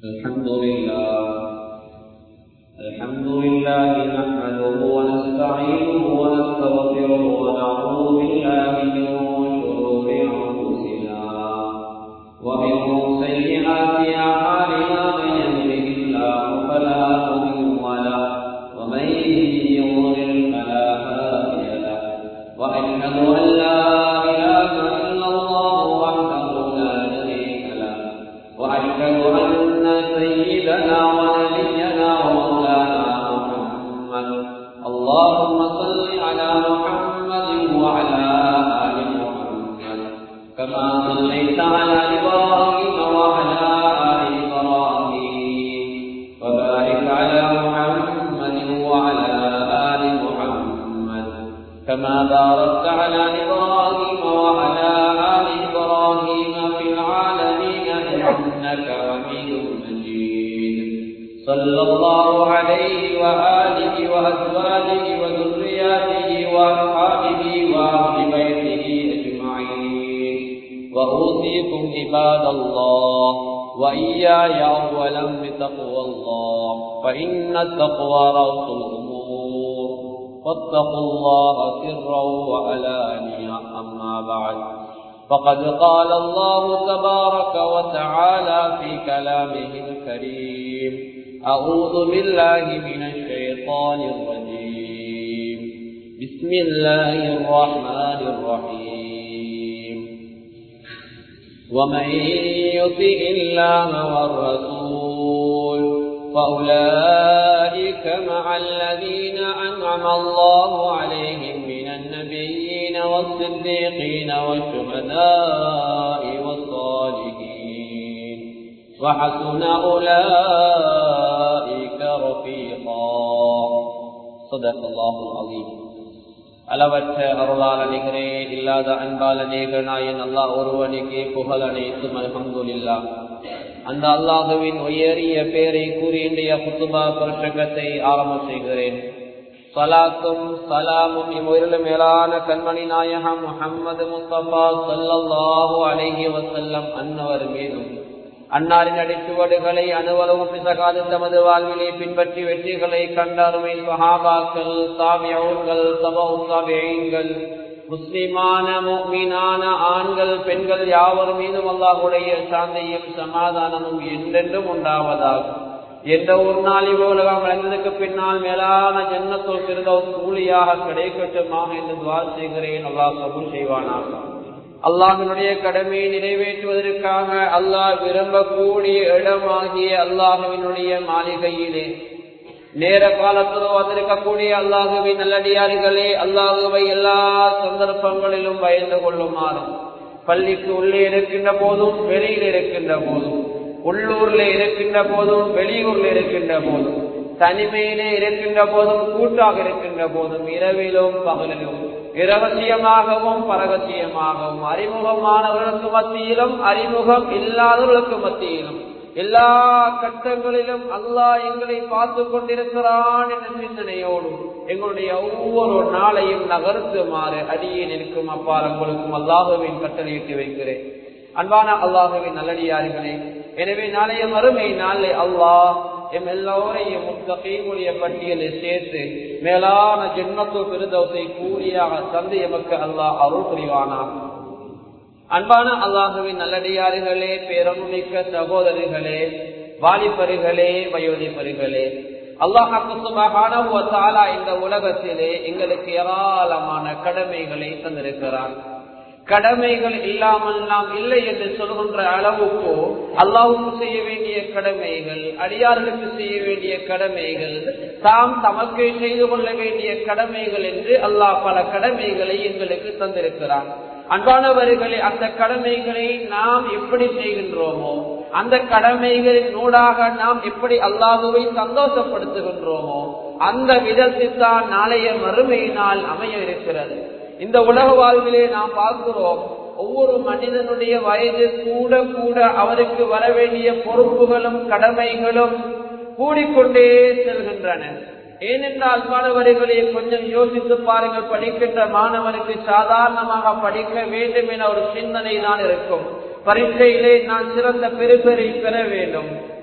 الحمد لله الحمد لله نحمده ونستعينه ونستغفره ونعوذ بالله من شرور انفسنا ومن سيئات اعمالنا من يهده الله فلا مضل له ومن يضلل فلا هادي له واشهد ان لا اله الا الله وحده لا شريك له واشهد ان سيدنا ونبينا ومولانا محمد اللهم صل على محمد وعلى ال محمد كما صليت على ابراهيم وعلى ال ابراهيم وبارك على محمد وعلى ال محمد كما باركت على ابراهيم وعلى ال ابراهيم في العالمين انك حميد مجيد صلى الله عليه واله وازواجه وذرياته واصحابه واهل بيته اجمعين واوصيكم عباد الله واياي اولا بتقوى الله فان التقوى راس الامور واتقوا الله سرا وعلانيا اما بعد فقد قال الله تبارك وتعالى في كلامه الكريم أعوذ بالله من الشيطان الرجيم بسم الله الرحمن الرحيم ومن يطع الله والرسول فأولئك مع الذين أنعم الله عليهم من النبيين والصديقين والشهداء والصالحين وحسن أولئك رفيقا صدق الله العظيم அளவற்ற அருளாளனிகரே இல்லாத அன்பாளனேக நாயன் அல்லாஹ் ஒருவனுக்கே புகழ் அனைத்தும் அல்ஹம்துலில்லா அந்த அல்லாஹுவின் உயரிய பேரை கூறி இன்றைய குத்துபா பிரசங்கத்தை ஆரம்பம் செய்கிறேன் சலாத்தும் சலாமும் இவ்வுயிரிலும் மேலான கண்மணி நாயகம் முகம்மது முஸ்தபா சல்லல்லாஹு அலைஹி வசல்லம் அன்னவர் மீதும் அன்னாரின் அடிச்சுவடுகளை அனுவலவும் பிசகாது தமது வாழ்விலே பின்பற்றி வெற்றிகளை கண்டருமை சஹாபாக்கள் சாவியவுர்கள் சபவுங்கள் முஸ்லிமான மீனான ஆண்கள் பெண்கள் யாவர் மீதும் அல்லாஹுடைய சாந்தையும் சமாதானமும் என்றென்றும் உண்டாவதாகும் எந்த ஒரு நாள் இவ்வுலகம் வளர்ந்ததுக்கு பின்னால் மேலான ஜன்னத்தோ சிறந்த கூலியாக கிடைக்கட்டுமாக என்று துவார் செய்கிறேன் அல்லாஹ் கபூல் செய்வானாக அல்லாஹினுடைய கடமையை நிறைவேற்றுவதற்காக அல்லாஹ் விரும்பக்கூடிய இடமாகிய அல்லாஹுவினுடைய மாளிகையிலே நேர காலத்திலோ வந்திருக்கக்கூடிய அல்லாஹுவின் நல்லடியார்களே அல்லாஹுவை எல்லா சந்தர்ப்பங்களிலும் பயந்து கொள்ளுமாறும் பள்ளிக்கு உள்ளே இருக்கின்ற போதும் வெளியில் இருக்கின்ற போதும் உள்ளூர்ல இருக்கின்ற போதும் வெளியூர்ல இருக்கின்ற போதும் தனிமையிலே இருக்கின்ற போதும் கூட்டாக இருக்கின்ற போதும் இரவிலும் பகலிலும் இரகசியமாகவும் பரகசியமாகவும் அறிமுகமானவர்களுக்கு மத்தியிலும் அறிமுகம் இல்லாதவர்களுக்கு மத்தியிலும் எல்லா கட்டங்களிலும் அல்லாஹ் எங்களை பார்த்து கொண்டிருக்கிறான் என்ற சிந்தனையோடும் எங்களுடைய ஒவ்வொரு நாளையும் நகர்த்துமாறு அடியே நிற்கும் அப்பால் உங்களுக்கும் அல்லாஹுவின் கட்டளையிட்டு வைக்கிறேன் அன்பான அல்லாஹுவின் நல்லடியார்களே எனவே நாளைய மறுமை நாளை அல்லாஹ் எம் எல்லோரையும் முத்தகையுடைய பட்டியலில் சேர்த்து மேலான ஜென்மத்து பெருதவசை கூலியாக தந்து எமக்கு அல்லாஹ் அருள் புரிவானான் அன்பான அல்லாஹுவின் நல்லடியார்களே பேரமிக்க சகோதரிகளே வாலிபர்களே வயோதிபர்களே அல்லாஹாலா இந்த உலகத்திலே எங்களுக்கு ஏராளமான கடமைகளை தந்திருக்கிறான் கடமைகள் இல்லாமல் நாம் இல்லை என்று சொல்கின்ற அளவுக்கு அல்லாவுக்கு செய்ய வேண்டிய கடமைகள் அடியார்களுக்கு செய்ய வேண்டிய கடமைகள் தாம் தமக்கு செய்து கொள்ள வேண்டிய கடமைகள் என்று அல்லாஹ் பல கடமைகளை எங்களுக்கு தந்திருக்கிறான் அன்பானவர்களே அந்த கடமைகளை நாம் எப்படி செய்கின்றோமோ அந்த கடமைகளின் நூடாக நாம் எப்படி அல்லாஹுவை சந்தோஷப்படுத்துகின்றோமோ அந்த விதத்தில் தான் நாளைய மறுமையினால் அமைய இருக்கிறது இந்த உலக வாழ்விலே நாம் பார்க்கிறோம் ஒவ்வொரு மனிதனுடைய வயது கூட கூட அவருக்கு வர வேண்டிய பொறுப்புகளும் கடமைகளும் கூடிக்கொண்டே செல்கின்றன ஏனென்றால் மாணவர்களே கொஞ்சம் யோசித்து பாருங்கள் படிக்கின்ற மாணவனுக்கு சாதாரணமாக படிக்க வேண்டும் என ஒரு சிந்தனை தான் இருக்கும் பரீட்சையிலே நான் சிறந்த பெருபெறை பெற வேண்டும்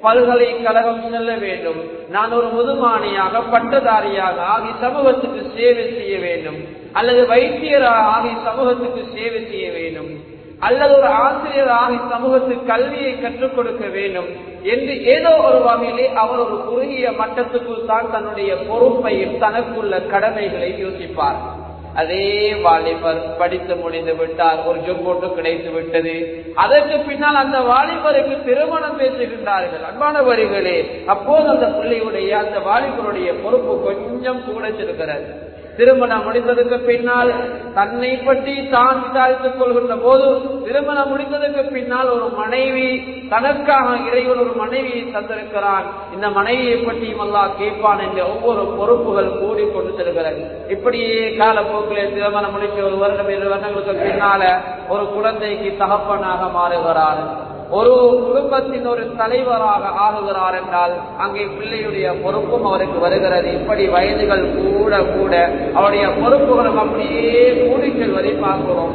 பல்கலைக்கழகம் செல்ல வேண்டும் நான் ஒரு முதுமானியாக பட்டதாரியாக ஆகி சமூகத்துக்கு சேவை செய்ய வேண்டும் அல்லது வைத்தியராக ஆகி சமூகத்துக்கு சேவை செய்ய வேண்டும் அல்லது ஒரு ஆசிரியராக சமூகத்துக்கு கல்வியை கற்றுக் கொடுக்க வேண்டும் என்று ஏதோ ஒரு வகையிலே அவர் ஒரு குறுகிய மட்டத்துக்குள் தான் தன்னுடைய பொறுப்பையும் தனக்குள்ள கடமைகளை யோசிப்பார் அதே வாலிபர் படித்து முடிந்து விட்டார் ஒரு ஜொம்போட்டு கிடைத்து விட்டது அதற்கு பின்னால் அந்த வாலிபருக்கு திருமணம் பேசுகின்றார்கள் அன்பானவர்களே அப்போது அந்த பிள்ளையுடைய அந்த வாலிபருடைய பொறுப்பு கொஞ்சம் கூட இருக்கிறது திருமணம் முடிந்ததுக்கு பின்னால் தன்னை பற்றி தான் விசாரித்துக் கொள்கின்ற போது திருமணம் முடிந்ததுக்கு பின்னால் ஒரு மனைவி தனக்காக இறைவன் ஒரு மனைவியை தந்திருக்கிறான் இந்த மனைவியை பற்றியும் அல்லாஹ் கேட்பான் என்ற ஒவ்வொரு பொறுப்புகள் கூடி கொண்டு செல்கிறது இப்படியே காலப்போக்கில் திருமணம் முடித்த ஒரு வருடம் இரு வருடங்களுக்கு பின்னால ஒரு குழந்தைக்கு தகப்பனாக மாறுகிறார் ஒரு குடும்பத்தின் ஒரு தலைவராக ஆகுகிறார் என்றால் அங்கே பிள்ளையுடைய பொறுப்பும் அவருக்கு வருகிறது இப்படி வயதுகள் கூட கூட அவருடைய பொறுப்புகளும் அப்படியே கூடி செல்வதை பார்க்கிறோம்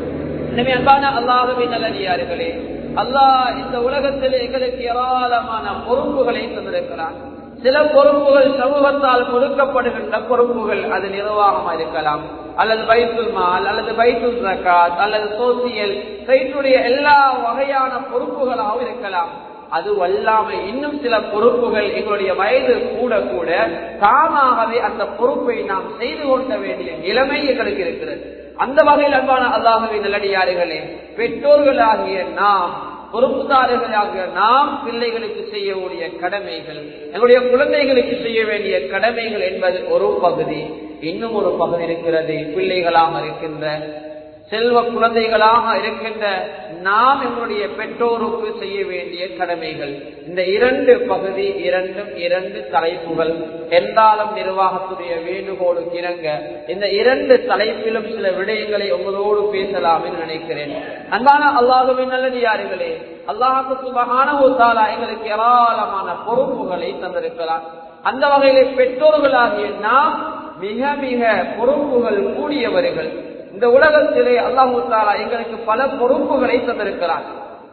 எனவே அன்பான அல்லாஹவே நல்லடியார்களே அல்லாஹ் இந்த உலகத்தில் எங்களுக்கு ஏராளமான பொறுப்புகளை தந்திருக்கிறார் சில பொறுப்புகள் சமூகத்தால் கொடுக்கப்படுகின்ற பொறுப்புகள் அது நிர்வாகமா இருக்கலாம் அல்லது பைத்துல் மால் அல்லது பைத்துல் ஜக்காத் அல்லது சோசியல் சைட்டுடைய எல்லா வகையான பொறுப்புகளாகவும் இருக்கலாம் அது அல்லாமல் இன்னும் சில பொறுப்புகள் எங்களுடைய வயது கூட கூட தானாகவே அந்த பொறுப்பை நாம் செய்து கொள்ள வேண்டிய நிலைமை எங்களுக்கு இருக்கிறது அந்த வகையில் அன்பான அல்லாஹவே நல்லடியார்களே பெற்றோர்களாகிய நாம் பொறுப்புதாரர்களாக நாம் பிள்ளைகளுக்கு செய்யக்கூடிய கடமைகள் எங்களுடைய குழந்தைகளுக்கு செய்ய வேண்டிய கடமைகள் என்பது ஒரு பகுதி இன்னும் ஒரு பகுதி இருக்கிறது பிள்ளைகளாக இருக்கின்ற செல்வ குழந்தைகளாக இருக்கின்ற நாம் எங்களுடைய பெற்றோருக்கு செய்ய வேண்டிய கடமைகள் இந்த இரண்டு பகுதி இரண்டும் இரண்டு தலைப்புகள் என்றாலும் நிர்வாகத்துடைய வேண்டுகோளுக்கு இணங்க இந்த இரண்டு தலைப்பிலும் சில விடயங்களை உங்களோடு பேசலாம் என்று நினைக்கிறேன் அன்பான அல்லாஹுவின் நல்லடியார்களே அல்லாஹுக்கு சுபகான தாலா எங்களுக்கு ஏராளமான பொறுப்புகளை தந்திருக்கிறார் அந்த வகையிலே பெற்றோர்களாகிய நாம் மிக மிக பொறுப்புகள் கூடியவர்கள் இந்த உலகத்திலே அல்லாஹு தாலா எங்களுக்கு பல பொறுப்புகளை தந்திருக்கிறார்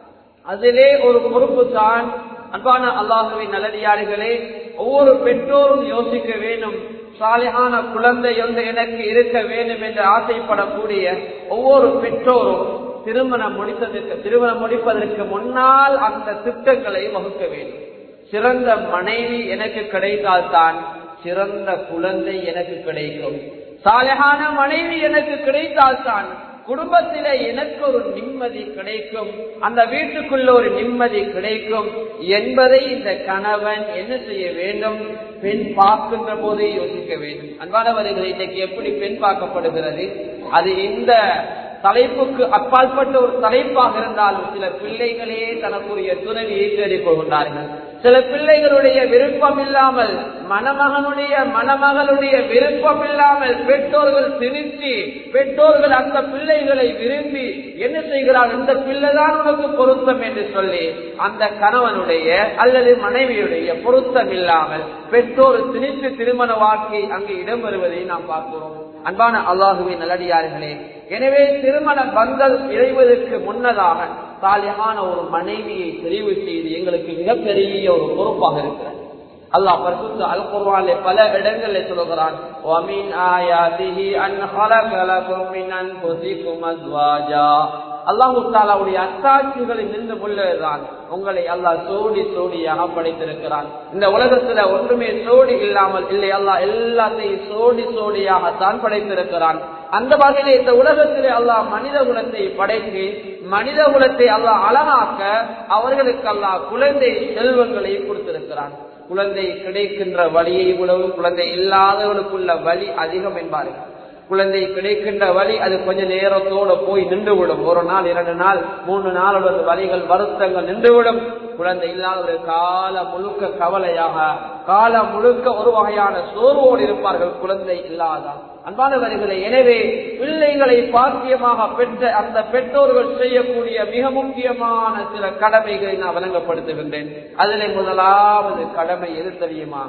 அதிலே ஒரு பொறுப்பு தான் அன்பான அல்லாஹுவின் நல்லடியார்களே ஒவ்வொரு பெற்றோரும் யோசிக்க வேண்டும் சாலையான குழந்தை ஒன்று எனக்கு இருக்க வேண்டும் என்று ஆசைப்படக்கூடிய ஒவ்வொரு பெற்றோரும் திருமணம் முடித்ததற்கு திருமணம் முடிப்பதற்கு முன்னால் அந்த திட்டங்களை வகுக்க வேண்டும் சிறந்த மனைவி எனக்கு கிடைத்தால்தான் சிறந்த குழந்தை எனக்கு கிடைக்கும் சாலையான மனைவி எனக்கு கிடைத்தால்தான் குடும்பத்திலே எனக்கு ஒரு நிம்மதி கிடைக்கும் அந்த வீட்டுக்குள்ள ஒரு நிம்மதி கிடைக்கும் என்பதை இந்த கணவன் என்ன செய்ய வேண்டும் பெண் பார்க்கின்ற போதே யோசிக்க வேண்டும் அன்பானவர்கள் இன்னைக்கு எப்படி பெண் பார்க்கப்படுகிறது அது இந்த தலைப்புக்கு அப்பாற்பட்ட ஒரு தலைப்பாக இருந்தாலும் சில பிள்ளைகளே தனக்குரிய துணைவியை தேடிக் கொள்கின்றார்கள் சில பிள்ளைகளுடைய விருப்பம் இல்லாமல் மணமகனுடைய மணமகளுடைய விருப்பம் இல்லாமல் பெற்றோர்கள் திணித்து பெற்றோர்கள் அந்த பிள்ளைகளை விரும்பி என்ன செய்கிறார் இந்த பிள்ளைதான் உனக்கு பொருத்தம் என்று சொல்லி அந்த கணவனுடைய அல்லது மனைவியுடைய பொருத்தம் இல்லாமல் பெற்றோர் திணித்து திருமண வாழ்க்கை அங்கு இடம்பெறுவதை நாம் பார்க்கிறோம் அன்பான அல்லாஹுவே நல்லடியார்களே எனவே திருமண பந்தல் இறைவதற்கு முன்னதாக சாலியான ஒரு மனைவியை தெரிவு செய்து எங்களுக்கு மிகப்பெரிய ஒரு பொறுப்பாக இருக்கிறது அல்லாஹ் பரிசுத்த அல் குர்ஆனிலே பல இடங்களில் சொல்கிறான் وَمِنْ آيَاتِهِ أَنْ خَلَقَ لَكُم مِّنْ أَنفُسِكُمْ أَزْوَاجًا அல்லாஹு தாலாவுடைய அத்தாட்சிகளில் நின்று உள்ளதுதான் உங்களை அல்லாஹ் சோடி சோடியாக படைத்திருக்கிறான் இந்த உலகத்துல ஒன்றுமே சோடி இல்லாமல் இல்லை அல்லாஹ் எல்லாத்தையும் சோடி சோடியாகத்தான் படைத்திருக்கிறான் அந்த வகையிலே இந்த உலகத்திலே அல்லாஹ் மனித குலத்தை படைத்து மனித குலத்தை அல்லாஹ் அழகாக்க அவர்களுக்கு அல்லாஹ் குழந்தை செல்வங்களை கொடுத்திருக்கிறான் குழந்தை கிடைக்கின்ற வழியை உழவு குழந்தை இல்லாதவர்களுக்குள்ள வழி அதிகம் என்பார்கள் குழந்தை கிடைக்கின்ற வழி அது கொஞ்ச நேரத்தோட போய் நின்றுவிடும் ஒரு நாள் இரண்டு நாள் மூன்று நாளோட வழிகள் வருத்தங்கள் நின்றுவிடும் குழந்தை இல்லாத ஒரு கால முழுக்க கவலையாக கால முழுக்க ஒரு வகையான சோர்வோடு இருப்பார்கள் குழந்தை இல்லாத அன்பானவர்களே எனவே பிள்ளைகளை பாக்கியமாக பெற்ற அந்த பெற்றோர்கள் செய்யக்கூடிய மிக முக்கியமான சில கடமைகளை நான் வழங்கப்படுத்துகின்றேன் அதிலே முதலாவது கடமை எது தெரியுமா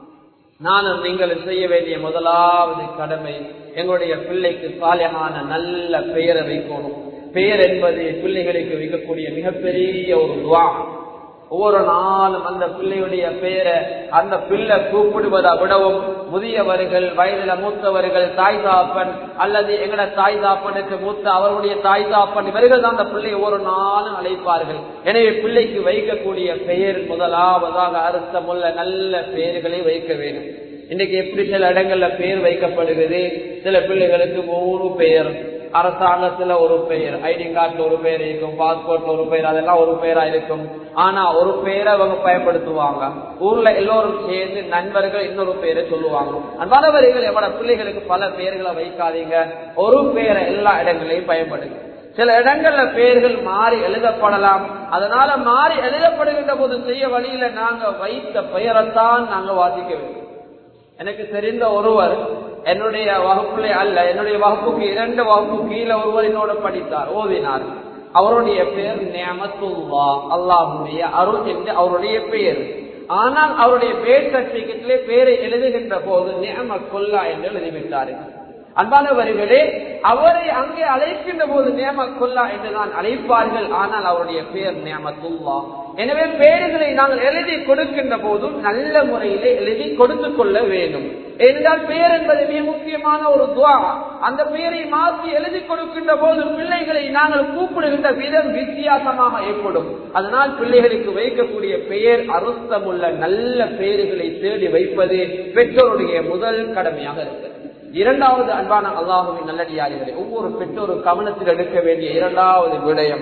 நானும் நீங்கள் செய்ய வேண்டிய முதலாவது கடமை எங்களுடைய பிள்ளைக்கு சாலையான நல்ல பெயரை வைக்கணும் பெயர் என்பது பிள்ளைகளுக்கு வைக்கக்கூடிய மிகப்பெரிய ஒரு துவா ஒவ்வொரு நாளும் அந்த பிள்ளையுடைய பெயரை அந்த பிள்ளை கூப்பிடுவதை விடவும் முதியவர்கள் வயதில மூத்தவர்கள் தாய் தாப்பன் அல்லது எங்கட தாய் தாப்பனுக்கு மூத்த அவருடைய தாய் தாப்பன் இவர்கள் தான் அந்த பிள்ளை ஒவ்வொரு நாளும் அழைப்பார்கள் எனவே பிள்ளைக்கு வைக்கக்கூடிய பெயர் முதலாவதாக அர்த்தமுள்ள நல்ல பெயர்களை வைக்க வேண்டும் இன்னைக்கு எப்படி சில இடங்கள்ல பெயர் வைக்கப்படுகிறது சில பிள்ளைகளுக்கு மூணு பெயர் அரசாங்கத்துல ஒரு பெயர் ஐடி கார்டுல ஒரு பெயர் இருக்கும் பாஸ்போர்ட்ல ஒரு பெயர் அதெல்லாம் ஒரு பெயரா இருக்கும் ஆனா ஒரு பெயரை அவங்க பயன்படுத்துவாங்க ஊர்ல எல்லோரும் சேர்ந்து நண்பர்கள் இன்னொரு பெயரை சொல்லுவாங்க அன்பானவர்கள் எவ்வளோ பிள்ளைகளுக்கு பல பெயர்களை வைக்காதீங்க ஒரு பெயரை எல்லா இடங்களையும் பயன்படுங்க சில இடங்கள்ல பெயர்கள் மாறி எழுதப்படலாம் அதனால மாறி எழுதப்படுகின்ற போது செய்ய வழியில நாங்க வைத்த பெயரைத்தான் நாங்க வாசிக்க வேண்டும் எனக்கு தெரிந்த ஒருவர் என்னுடைய வகுப்புல அல்ல என்னுடைய வகுப்புக்கு இரண்டு வகுப்பு கீழே ஒருவர் என்னோட படித்தார் ஓதினார் அவருடைய பெயர் நியமத்துல்லா அல்லாஹுடைய அருள் என்று அவருடைய பெயர் ஆனால் அவருடைய பேர் சர்டிபிகேட்ல பேரை எழுதுகின்ற போது நியம கொல்லா என்று எழுதிவிட்டார்கள் அன்பானவர்களே அவரை அங்கே அழைக்கின்ற போது நியம கொல்லா என்றுதான் அழைப்பார்கள் ஆனால் அவருடைய பெயர் நியமத்துல்லா எனவே பெயர்களை நாங்கள் எழுதி கொடுக்கின்ற போதும் நல்ல முறையிலே எழுதி கொடுத்து கொள்ள வேண்டும் ஏனென்றால் பெயர் என்பது மிக முக்கியமான ஒரு துவா அந்த பெயரை மாற்றி எழுதி கொடுக்கின்ற போது பிள்ளைகளை நாங்கள் கூப்பிடுகின்ற விதம் வித்தியாசமாக ஏற்படும் அதனால் பிள்ளைகளுக்கு வைக்கக்கூடிய பெயர் அருத்தமுள்ள நல்ல பெயர்களை தேடி வைப்பது பெற்றோருடைய முதல் கடமையாக இருக்கிறது இரண்டாவது அன்பான அல்லாஹுவின் நல்லடியாரிகளை ஒவ்வொரு பெற்றோரும் கவனத்தில் எடுக்க வேண்டிய இரண்டாவது விடயம்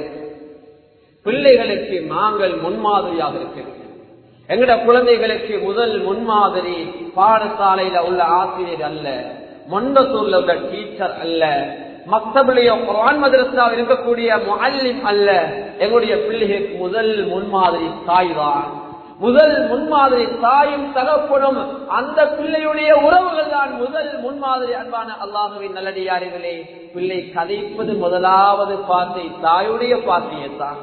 பிள்ளைகளுக்கு நாங்கள் முன்மாதிரியாக இருக்கிறது எங்கட குழந்தைகளுக்கு முதல் முன்மாதிரி பாடசாலையில உள்ள ஆசிரியர் அல்ல மொண்டத்தூர்ல உள்ள டீச்சர் அல்ல மக்தபிலேயோ குரான் மதரசா இருக்கக்கூடிய முல்லிம் அல்ல எங்களுடைய பிள்ளைகளுக்கு முதல் முன்மாதிரி தாய் தான் முதல் முன்மாதிரி தாயும் தகப்பனும் அந்த பிள்ளையுடைய உறவுகள் தான் முதல் முன்மாதிரி அன்பான அல்லாஹுவின் நல்லடியாரிகளே பிள்ளை கதைப்பது முதலாவது பாத்தை தாயுடைய பாத்தியத்தான்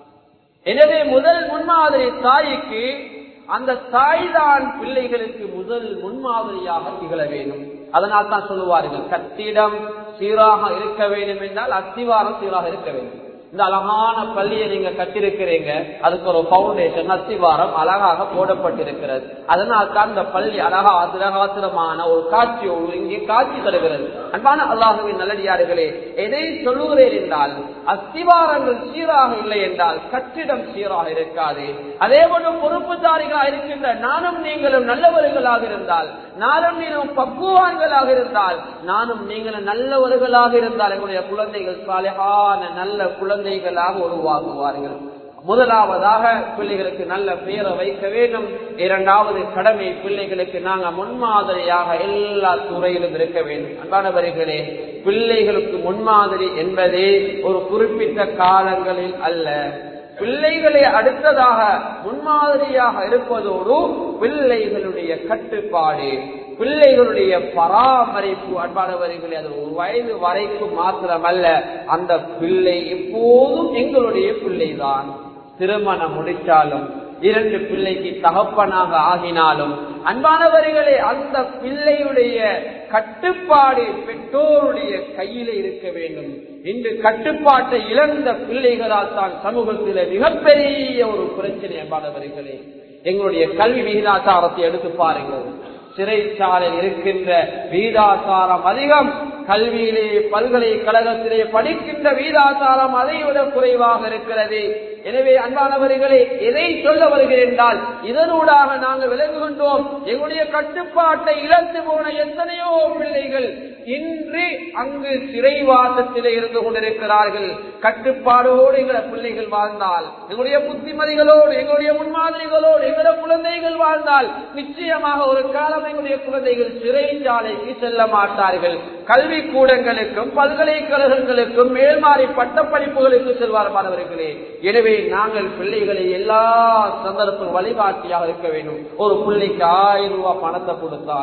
எனவே முதல் முன்மாதிரி தாய்க்கு அந்த தாய் தான் பிள்ளைகளுக்கு முதல் முன்மாதிரியாக திகழ வேண்டும் அதனால் தான் சொல்லுவார்கள் கட்டிடம் சீராக இருக்க வேண்டும் என்றால் அத்திவாரம் சீராக இருக்க வேண்டும் இந்த அழகான பள்ளியை நீங்க கட்டிருக்கிறீங்க அதுக்கு ஒரு பவுண்டேஷன் அஸ்திவாரம் அழகாக போடப்பட்டிருக்கிறது அதனால் தான் இந்த பள்ளி அழகா அதிரகாத்திரமான ஒரு காட்சியோடு இங்கே காட்சி தருகிறது அன்பான அல்லாஹுவின் நல்லடியார்களே எதை சொல்லுகிறேன் என்றால் அஸ்திவாரங்கள் சீராக இல்லை என்றால் கட்டிடம் சீராக இருக்காது அதே போல பொறுப்புதாரிகளாக இருக்கின்ற நானும் நீங்களும் நல்லவர்களாக இருந்தால் நானும் நீங்களும் பக்குவான்களாக இருந்தால் நானும் நீங்களும் நல்லவர்களாக இருந்தால் எங்களுடைய குழந்தைகள் சாலையான நல்ல குழந்தைகளாக உருவாகுவார்கள் முதலாவதாக பிள்ளைகளுக்கு நல்ல பெயரை வைக்க வேண்டும் இரண்டாவது கடமை பிள்ளைகளுக்கு நாங்க முன்மாதிரியாக எல்லா துறையிலும் இருக்க வேண்டும் அன்பானவர்களே பிள்ளைகளுக்கு முன்மாதிரி என்பதே ஒரு குறிப்பிட்ட காலங்களில் அல்ல பிள்ளைகளை அடுத்ததாக முன்மாதிரியாக இருப்பதோடு பிள்ளைகளுடைய கட்டுப்பாடு பிள்ளைகளுடைய பராமரிப்பு அன்பானவர்களே அது ஒரு வயது வரைக்கும் மாத்திரமல்ல அந்த பிள்ளை எப்போதும் எங்களுடைய பிள்ளைதான் திருமணம் முடித்தாலும் இரண்டு பிள்ளைக்கு தகப்பனாக ஆகினாலும் அன்பானவர்களே அந்த பிள்ளையுடைய கட்டுப்பாடு பெற்றோருடைய கையில இருக்க வேண்டும் இன்று கட்டுப்பாட்டை இழந்த பிள்ளைகளால் தான் சமூகத்தில் மிகப்பெரிய ஒரு பிரச்சனை அன்பானவர்களே எங்களுடைய கல்வி விகிதாச்சாரத்தை எடுத்து பாருங்கள் சிறைச்சாலையில் இருக்கின்ற வீதாசாரம் அதிகம் கல்வியிலே பல்கலைக்கழகத்திலே படிக்கின்ற வீதாசாரம் அதை விட குறைவாக இருக்கிறது எனவே அன்பானவர்களே எதை சொல்ல வருகிறேன் என்றால் இதனூடாக நாங்கள் விளங்குகின்றோம் எங்களுடைய கட்டுப்பாட்டை இழந்து போன எத்தனையோ பிள்ளைகள் இன்று அங்கு சிறைவாசத்திலே இருந்து கொண்டிருக்கிறார்கள் கட்டுப்பாடோடு எங்களுடைய பிள்ளைகள் வாழ்ந்தால் எங்களுடைய புத்திமதிகளோடு எங்களுடைய முன்மாதிரிகளோடு எங்களுடைய குழந்தைகள் வாழ்ந்தால் நிச்சயமாக ஒரு காலம் எங்களுடைய குழந்தைகள் சிறைச்சாலைக்கு செல்ல மாட்டார்கள் கல்வி கூடங்களுக்கும் பல்கலைக்கழகங்களுக்கும் மேல்மாறி பட்ட படிப்புகளுக்கு செல்வார் மாணவர்களே எனவே நாங்கள் பிள்ளைகளை எல்லா சந்தர்ப்பம் வழிகாட்டியாக இருக்க வேண்டும் ஒரு பிள்ளைக்கு ஆயிரம் ரூபாய் பணத்தை கொடுத்தாலும்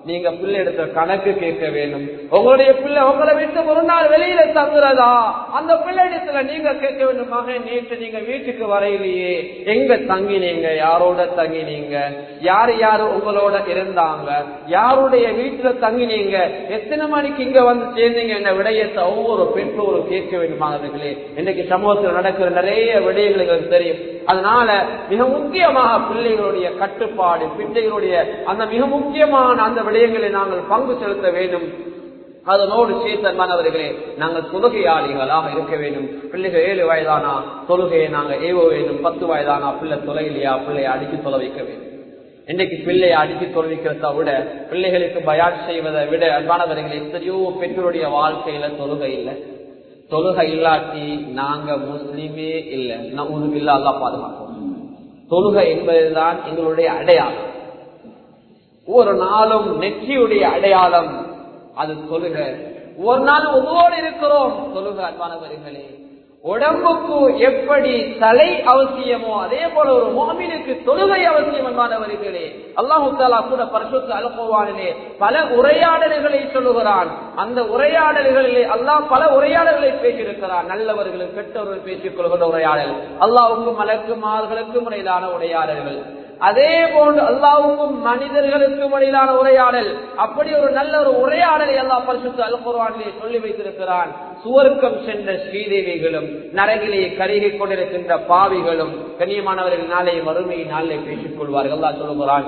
நீங்க பிள்ளை எடுத்த கணக்கு கேட்க வேண்டும் உங்களுடைய பிள்ளை உங்களை விட்டு ஒரு நாள் வெளியில தங்குறதா அந்த பிள்ளை இடத்துல நீங்க கேட்க வேண்டும் மகன் நேற்று நீங்க வீட்டுக்கு வரையிலேயே எங்க தங்கினீங்க யாரோட தங்கினீங்க யார் யாரு உங்களோட இருந்தாங்க யாருடைய வீட்டுல தங்கினீங்க எத்தனை மணிக்கு இங்க வந்து சேர்ந்தீங்க என்ற விடயத்தை ஒவ்வொரு பெற்றோரும் கேட்க வேண்டுமானவர்களே இன்னைக்கு சமூகத்தில் நடக்கிற நிறைய விடயங்கள் எங்களுக்கு தெரியும் அதனால மிக முக்கியமாக பிள்ளைகளுடைய கட்டுப்பாடு பிள்ளைகளுடைய அந்த மிக முக்கியமான அந்த விடயங்களை நாங்கள் பங்கு செலுத்த வேண்டும் அதனோடு சேர்த்தன்மானவர்களே நாங்கள் தொழுகையாளிகளாக இருக்க வேண்டும் பிள்ளைகள் ஏழு வயதானா தொழுகையை நாங்கள் ஏவ வேண்டும் பத்து வயதானா பிள்ளை தொலைலையா பிள்ளையை அடித்து தொலை வைக்க வேண்டும் இன்னைக்கு பிள்ளையை அடித்து தொழுவிக்கிறத விட பிள்ளைகளுக்கு பயான் செய்வதை விட அன்பானவர்களே எத்தனையோ பெற்றோருடைய வாழ்க்கையில தொழுகை இல்லை தொழுகை இல்லாட்டி நாங்க முஸ்லிமே இல்லை நான் உருவில்ல அல்லா பாதுகாப்போம் தொழுகை என்பதுதான் எங்களுடைய அடையாளம் ஒரு நாளும் நெற்றியுடைய அடையாளம் அது தொழுக ஒரு நாள் ஒவ்வொரு இருக்கிறோம் தொழுக அன்பானவர்களே உடம்புக்கு எப்படி தலை அவசியமோ அதே போல ஒரு மோமினுக்கு தொழுகை அவசியம் என்பானவர்களே அல்லாஹு தாலா கூட பரிசுத்த அலுப்புவானிலே பல உரையாடல்களை சொல்லுகிறான் அந்த உரையாடல்களிலே அல்லாஹ் பல உரையாடல்களை பேசியிருக்கிறான் நல்லவர்களும் கெட்டவர்கள் பேசிக் கொள்கிற உரையாடல் அல்லாவுக்கும் மலக்குமார்களுக்கும் இடையிலான உரையாடல்கள் அதே போன்று அல்லாவுக்கும் மனிதர்களுக்கும் இடையிலான உரையாடல் அப்படி ஒரு நல்ல ஒரு உரையாடலை அல்லா பரிசுத்த அல்குர்வானிலே சொல்லி வைத்திருக்கிறான் சுவர்க்கம் சென்ற ஸ்ரீதேவிகளும் நரகிலே கருகி கொண்டிருக்கின்ற பாவிகளும் கண்ணியமானவர்கள் நாளை வறுமை நாளை பேசிக் கொள்வார்கள் அல்லா சொல்லுகிறான்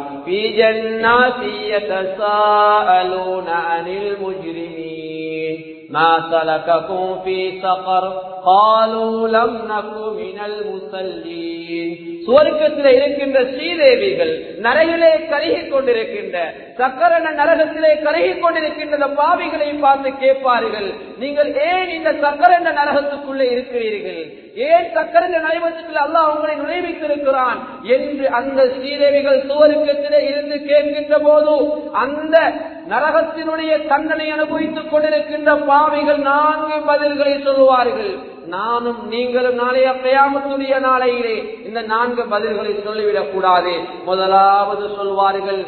ما سلككم في سقر قالوا لم نك من المصلين சுவர்க்கத்தில் இருக்கின்ற ஸ்ரீதேவிகள் நரகிலே கருகி கொண்டிருக்கின்ற சக்கரன நரகத்திலே கருகி கொண்டிருக்கின்ற பாவிகளை பார்த்து கேட்பார்கள் நீங்கள் ஏன் இந்த சக்கரன நரகத்துக்குள்ளே இருக்கிறீர்கள் ஏன் சக்கரன நரகத்துக்குள்ள அல்லாஹ் உங்களை நுழைவித்திருக்கிறான் என்று அந்த ஸ்ரீதேவிகள் சுவர்க்கத்திலே இருந்து கேட்கின்ற போது அந்த நரகத்தினுடைய தண்டனை அனுபவித்துக் கொண்டிருக்கின்ற பாவிகள் நான்கு பதில்களை சொல்லுவார்கள் நானும் நீங்களும் நாளைய கயாமத்துடைய நாளையிலே இந்த நான்கு பதில்களை சொல்லிவிடக் கூடாது முதலாவது சொல்வார்கள்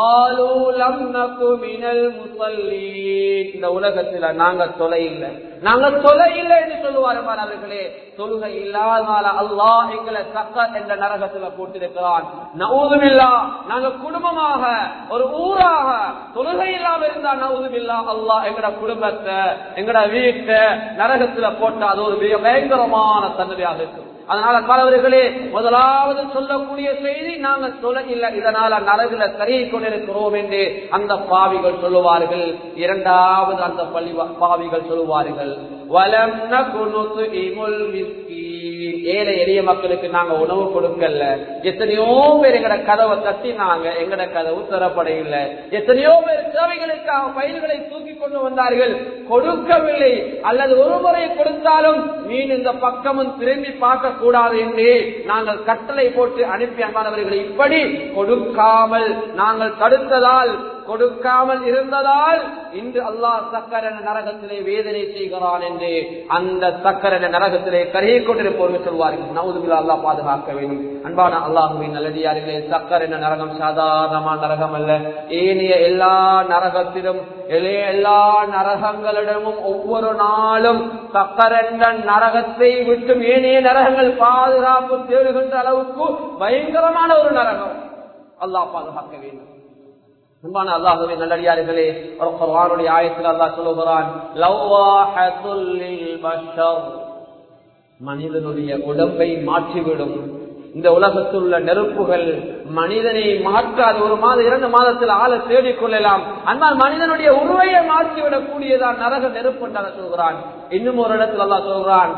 இந்த உலகத்துல நாங்க தொலை இல்லை நாங்க தொலை இல்லை என்று சொல்லுவார்கள் அவர்களே தொழுகை இல்லாதனால அல்லாஹ் எங்களை சக்க என்ற நரகத்துல போட்டிருக்கிறான் நவுதுமில்லா நாங்க குடும்பமாக ஒரு ஊராக தொழுகை இல்லாம இருந்தா நவுதுமில்லா அல்லாஹ் எங்கட குடும்பத்தை எங்கட வீட்டை நரகத்துல போட்டா அது ஒரு மிக பயங்கரமான தன்மையாக இருக்கும் அதனால பலவர்களே முதலாவது சொல்லக்கூடிய செய்தி நாங்கள் சொல்ல இல்லை இதனால நரகுல கருகி கொண்டிருக்கிறோம் என்று அந்த பாவிகள் சொல்லுவார்கள் இரண்டாவது அந்த பள்ளி பாவிகள் சொல்லுவார்கள் வலம் நகுனுத்து இமுல் மிஸ்கீன் ஏழை எளிய மக்களுக்கு நாங்க உணவு கொடுக்கல எத்தனையோ பேர் எங்கட கதவை தட்டினாங்க எங்கட கதவு தரப்படையில்லை எத்தனையோ பேர் தேவைகளுக்காக பயிர்களை தூக்கி கொண்டு வந்தார்கள் கொடுக்கவில்லை அல்லது ஒரு முறை கொடுத்தாலும் மீன் இந்த பக்கமும் திரும்பி பார்க்க கூடாது என்று நாங்கள் கட்டளை போட்டு அனுப்பி அன்பானவர்களை இப்படி கொடுக்காமல் நாங்கள் தடுத்ததால் கொடுக்காமல் இருந்ததால் இன்று அல்லாஹ் சக்கரன நரகத்திலே வேதனை செய்கிறான் என்று அந்த சக்கரன நரகத்திலே கருகி கொண்டிருப்பவர்கள் சொல்வார்கள் நவுதுபில் அல்லாஹ் பாதுகாக்க வேண்டும் அன்பான அல்லாஹுவின் நல்லடியார்களே சக்கரன நரகம் சாதாரணமான நரகம் அல்ல ஏனைய எல்லா நரகத்திலும் எல்லா நரகங்களிடமும் ஒவ்வொரு நாளும் சக்கரண்ட நரகத்தை விட்டு ஏனைய நரகங்கள் பாதுகாப்பு தேடுகின்ற அளவுக்கு பயங்கரமான ஒரு நரகம் அல்லாஹ் பாதுகாக்க வேண்டும் அன்பான அல்லாஹுவே நல்லடியார்களே ஒரு குர்ஆனுடைய ஆயத்தில் அல்லாஹ் சொல்லுகிறான் லவ்வாஹத்துல் லில் பஷர் மனிதனுடைய உடம்பை மாற்றிவிடும் இந்த உலகத்தில் உள்ள நெருப்புகள் மனிதனை மாற்றாது ஒரு மாதம் இரண்டு மாதத்தில் ஆளை தேடிக் கொள்ளலாம் ஆனால் மனிதனுடைய உருவையை மாற்றிவிடக் கூடியதான் நரக நெருப்பு என்றாக சொல்கிறான் இன்னும் ஒரு இடத்துல அல்லா சொல்கிறான்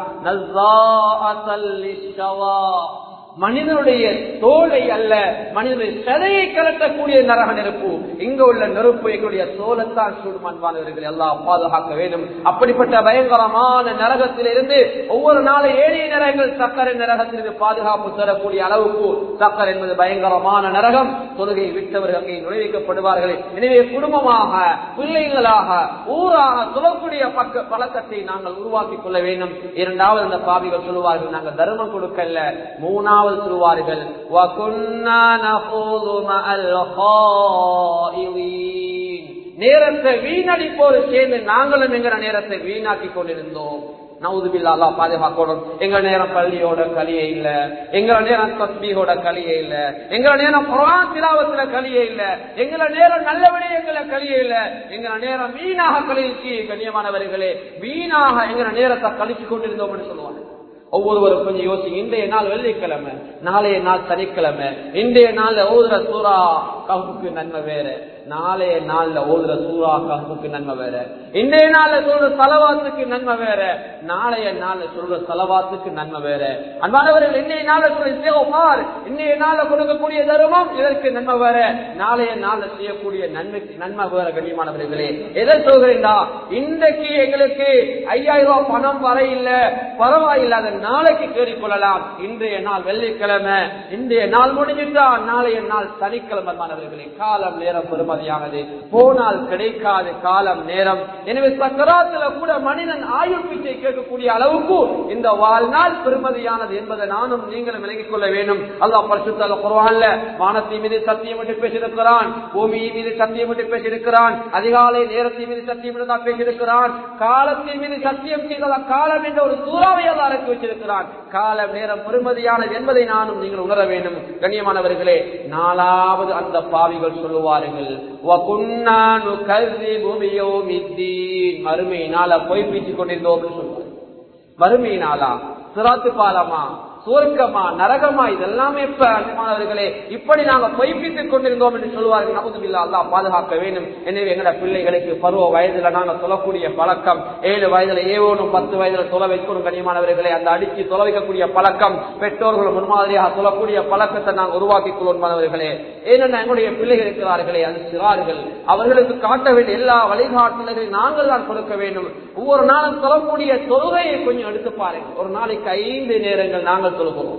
மனிதனுடைய தோலை அல்ல மனிதனுடைய சதையை கலட்டக்கூடிய நரக நெருப்பு இங்க உள்ள நெருப்பு எங்களுடைய தோலைத்தான் சூடுமான்பானவர்கள் எல்லாம் பாதுகாக்க வேண்டும் அப்படிப்பட்ட பயங்கரமான நரகத்தில் இருந்து ஒவ்வொரு நாளும் ஏழைய நரகங்கள் சக்கரை நரகத்திலிருந்து பாதுகாப்பு தரக்கூடிய அளவுக்கு சக்கர் என்பது பயங்கரமான நரகம் தொழுகை விட்டவர்கள் அங்கே நுழைவிக்கப்படுவார்கள் எனவே குடும்பமாக பிள்ளைகளாக ஊராக சொல்லக்கூடிய பக்க பழக்கத்தை நாங்கள் உருவாக்கிக் கொள்ள வேண்டும் இரண்டாவது அந்த பாவிகள் சொல்லுவார்கள் நாங்கள் தர்மம் கொடுக்கல மூணாவது மூணாவது சொல்வார்கள் وَكُنَّا نَخُوضُ مَعَ الْخَائِضِينَ நேரத்தை வீணடிப்போடு சேர்ந்து நாங்களும் எங்கிற நேரத்தை வீணாக்கி கொண்டிருந்தோம் நவுதுபில்லா அல்லா பாதுகாக்கணும் எங்க நேரம் பள்ளியோட கலியே இல்ல எங்கள நேரம் தஸ்பீகோட கலியே இல்ல எங்கள நேரம் குரான் திலாவத்துல கலியே இல்ல எங்கள நேரம் நல்ல விடயங்கள கலியே இல்ல எங்கள நேரம் வீணாக கழிச்சு கண்ணியமானவர்களே வீணாக எங்கள நேரத்தை கழிச்சு கொண்டிருந்தோம் சொல்லுவாங்க ஒவ்வொருவரும் கொஞ்சம் யோசிங்க இன்றைய நாள் வெள்ளிக்கிழமை நாளைய நாள் சனிக்கிழமை இன்றைய நாள்ல ஓதுற சூறா கவுக்கு நன்மை வேற நாளைய நாள்ல ஓதுற சூறா கவுக்கு நன்மை வேற இன்றைய நாள்ல சொல்ற தலவாத்துக்கு நன்மை வேற நாளைய நாள்ல சொல்ற தலவாத்துக்கு நன்மை வேற அன்பானவர்கள் இன்றைய நாள்ல சொல்ற இன்றைய நாள்ல கொடுக்கக்கூடிய தர்மம் இதற்கு நன்மை வேற நாளைய நாள்ல செய்யக்கூடிய நன்மைக்கு நன்மை வேற கண்ணியமானவர்களே எதை சொல்கிறேன்டா இன்றைக்கு எங்களுக்கு ஐயாயிரம் ரூபாய் பணம் வர இல்ல பரவாயில்ல அதை நாளைக்கு தேடிக்கொள்ளலாம் இன்றைய நாள் வெள்ளிக்கிழமை இன்றைய நாள் முடிஞ்சுட்டா நாளைய நாள் சனிக்கிழமை மாணவர்களே காலம் நேரம் பெருமதியானது போனால் கிடைக்காது காலம் நேரம் எனவே சக்கராத்துல கூட மனிதன் ஆயுள் பிச்சை கேட்கக்கூடிய அளவுக்கு இந்த வாழ்நாள் பெருமதியானது என்பதை நானும் நீங்களும் விலகிக் கொள்ள வேண்டும் அல்லாஹ் பரிசுத்தால குரவான்ல வானத்தின் மீது சத்தியம் விட்டு பேசியிருக்கிறான் பூமியின் மீது சத்தியம் விட்டு பேசியிருக்கிறான் அதிகாலை நேரத்தின் மீது சத்தியம் விட்டு தான் பேசியிருக்கிறான் காலத்தின் மீது சத்தியம் செய்ததா காலம் என்ற ஒரு சூறாவை அல்ல அரக்கி வச்சிருக்கிறான் காலம் நேரம் பெருமதியானது என்பதை நானும் நீங்கள் உணர வேண்டும் கண்ணியமானவர்களே நாலாவது அந்த பாவிகள் சொல்லுவார்கள் மறுமையினால பொய் பேசிக் கொண்டிருந்தோம் சொல்லுவார் மறுமையினாலா சிராத்து பாலமா சுவர்க்கமா நரகமா இதெல்லாமே இப்ப அன்பானவர்களே இப்படி நாங்க பொய்ப்பித்துக் கொண்டிருந்தோம் என்று சொல்லுவார்கள் நபுதுபில்லா அல்லா பாதுகாக்க வேண்டும் எனவே எங்கட பிள்ளைகளுக்கு பருவ வயதுல நாங்க சொல்லக்கூடிய பழக்கம் ஏழு வயதுல ஏவோனும் பத்து வயதுல சொல்ல வைக்கணும் கனியமானவர்களை அந்த அடிச்சு சொல்ல வைக்கக்கூடிய பழக்கம் பெற்றோர்கள் முன்மாதிரியாக சொல்லக்கூடிய பழக்கத்தை நாங்கள் உருவாக்கிக் கொள்வோம் மாணவர்களே ஏனென்ன எங்களுடைய பிள்ளைகள் இருக்கிறார்களே அது சிறார்கள் அவர்களுக்கு காட்ட வேண்டிய எல்லா வழிகாட்டுதல்களையும் நாங்கள் தான் கொடுக்க வேண்டும் ஒவ்வொரு நாளும் சொல்லக்கூடிய தொழுகையை கொஞ்சம் எடுத்து பாருங்க ஒரு நாளைக்கு ஐந்து நேரங்கள் நாங்கள் தொழுகிறோம்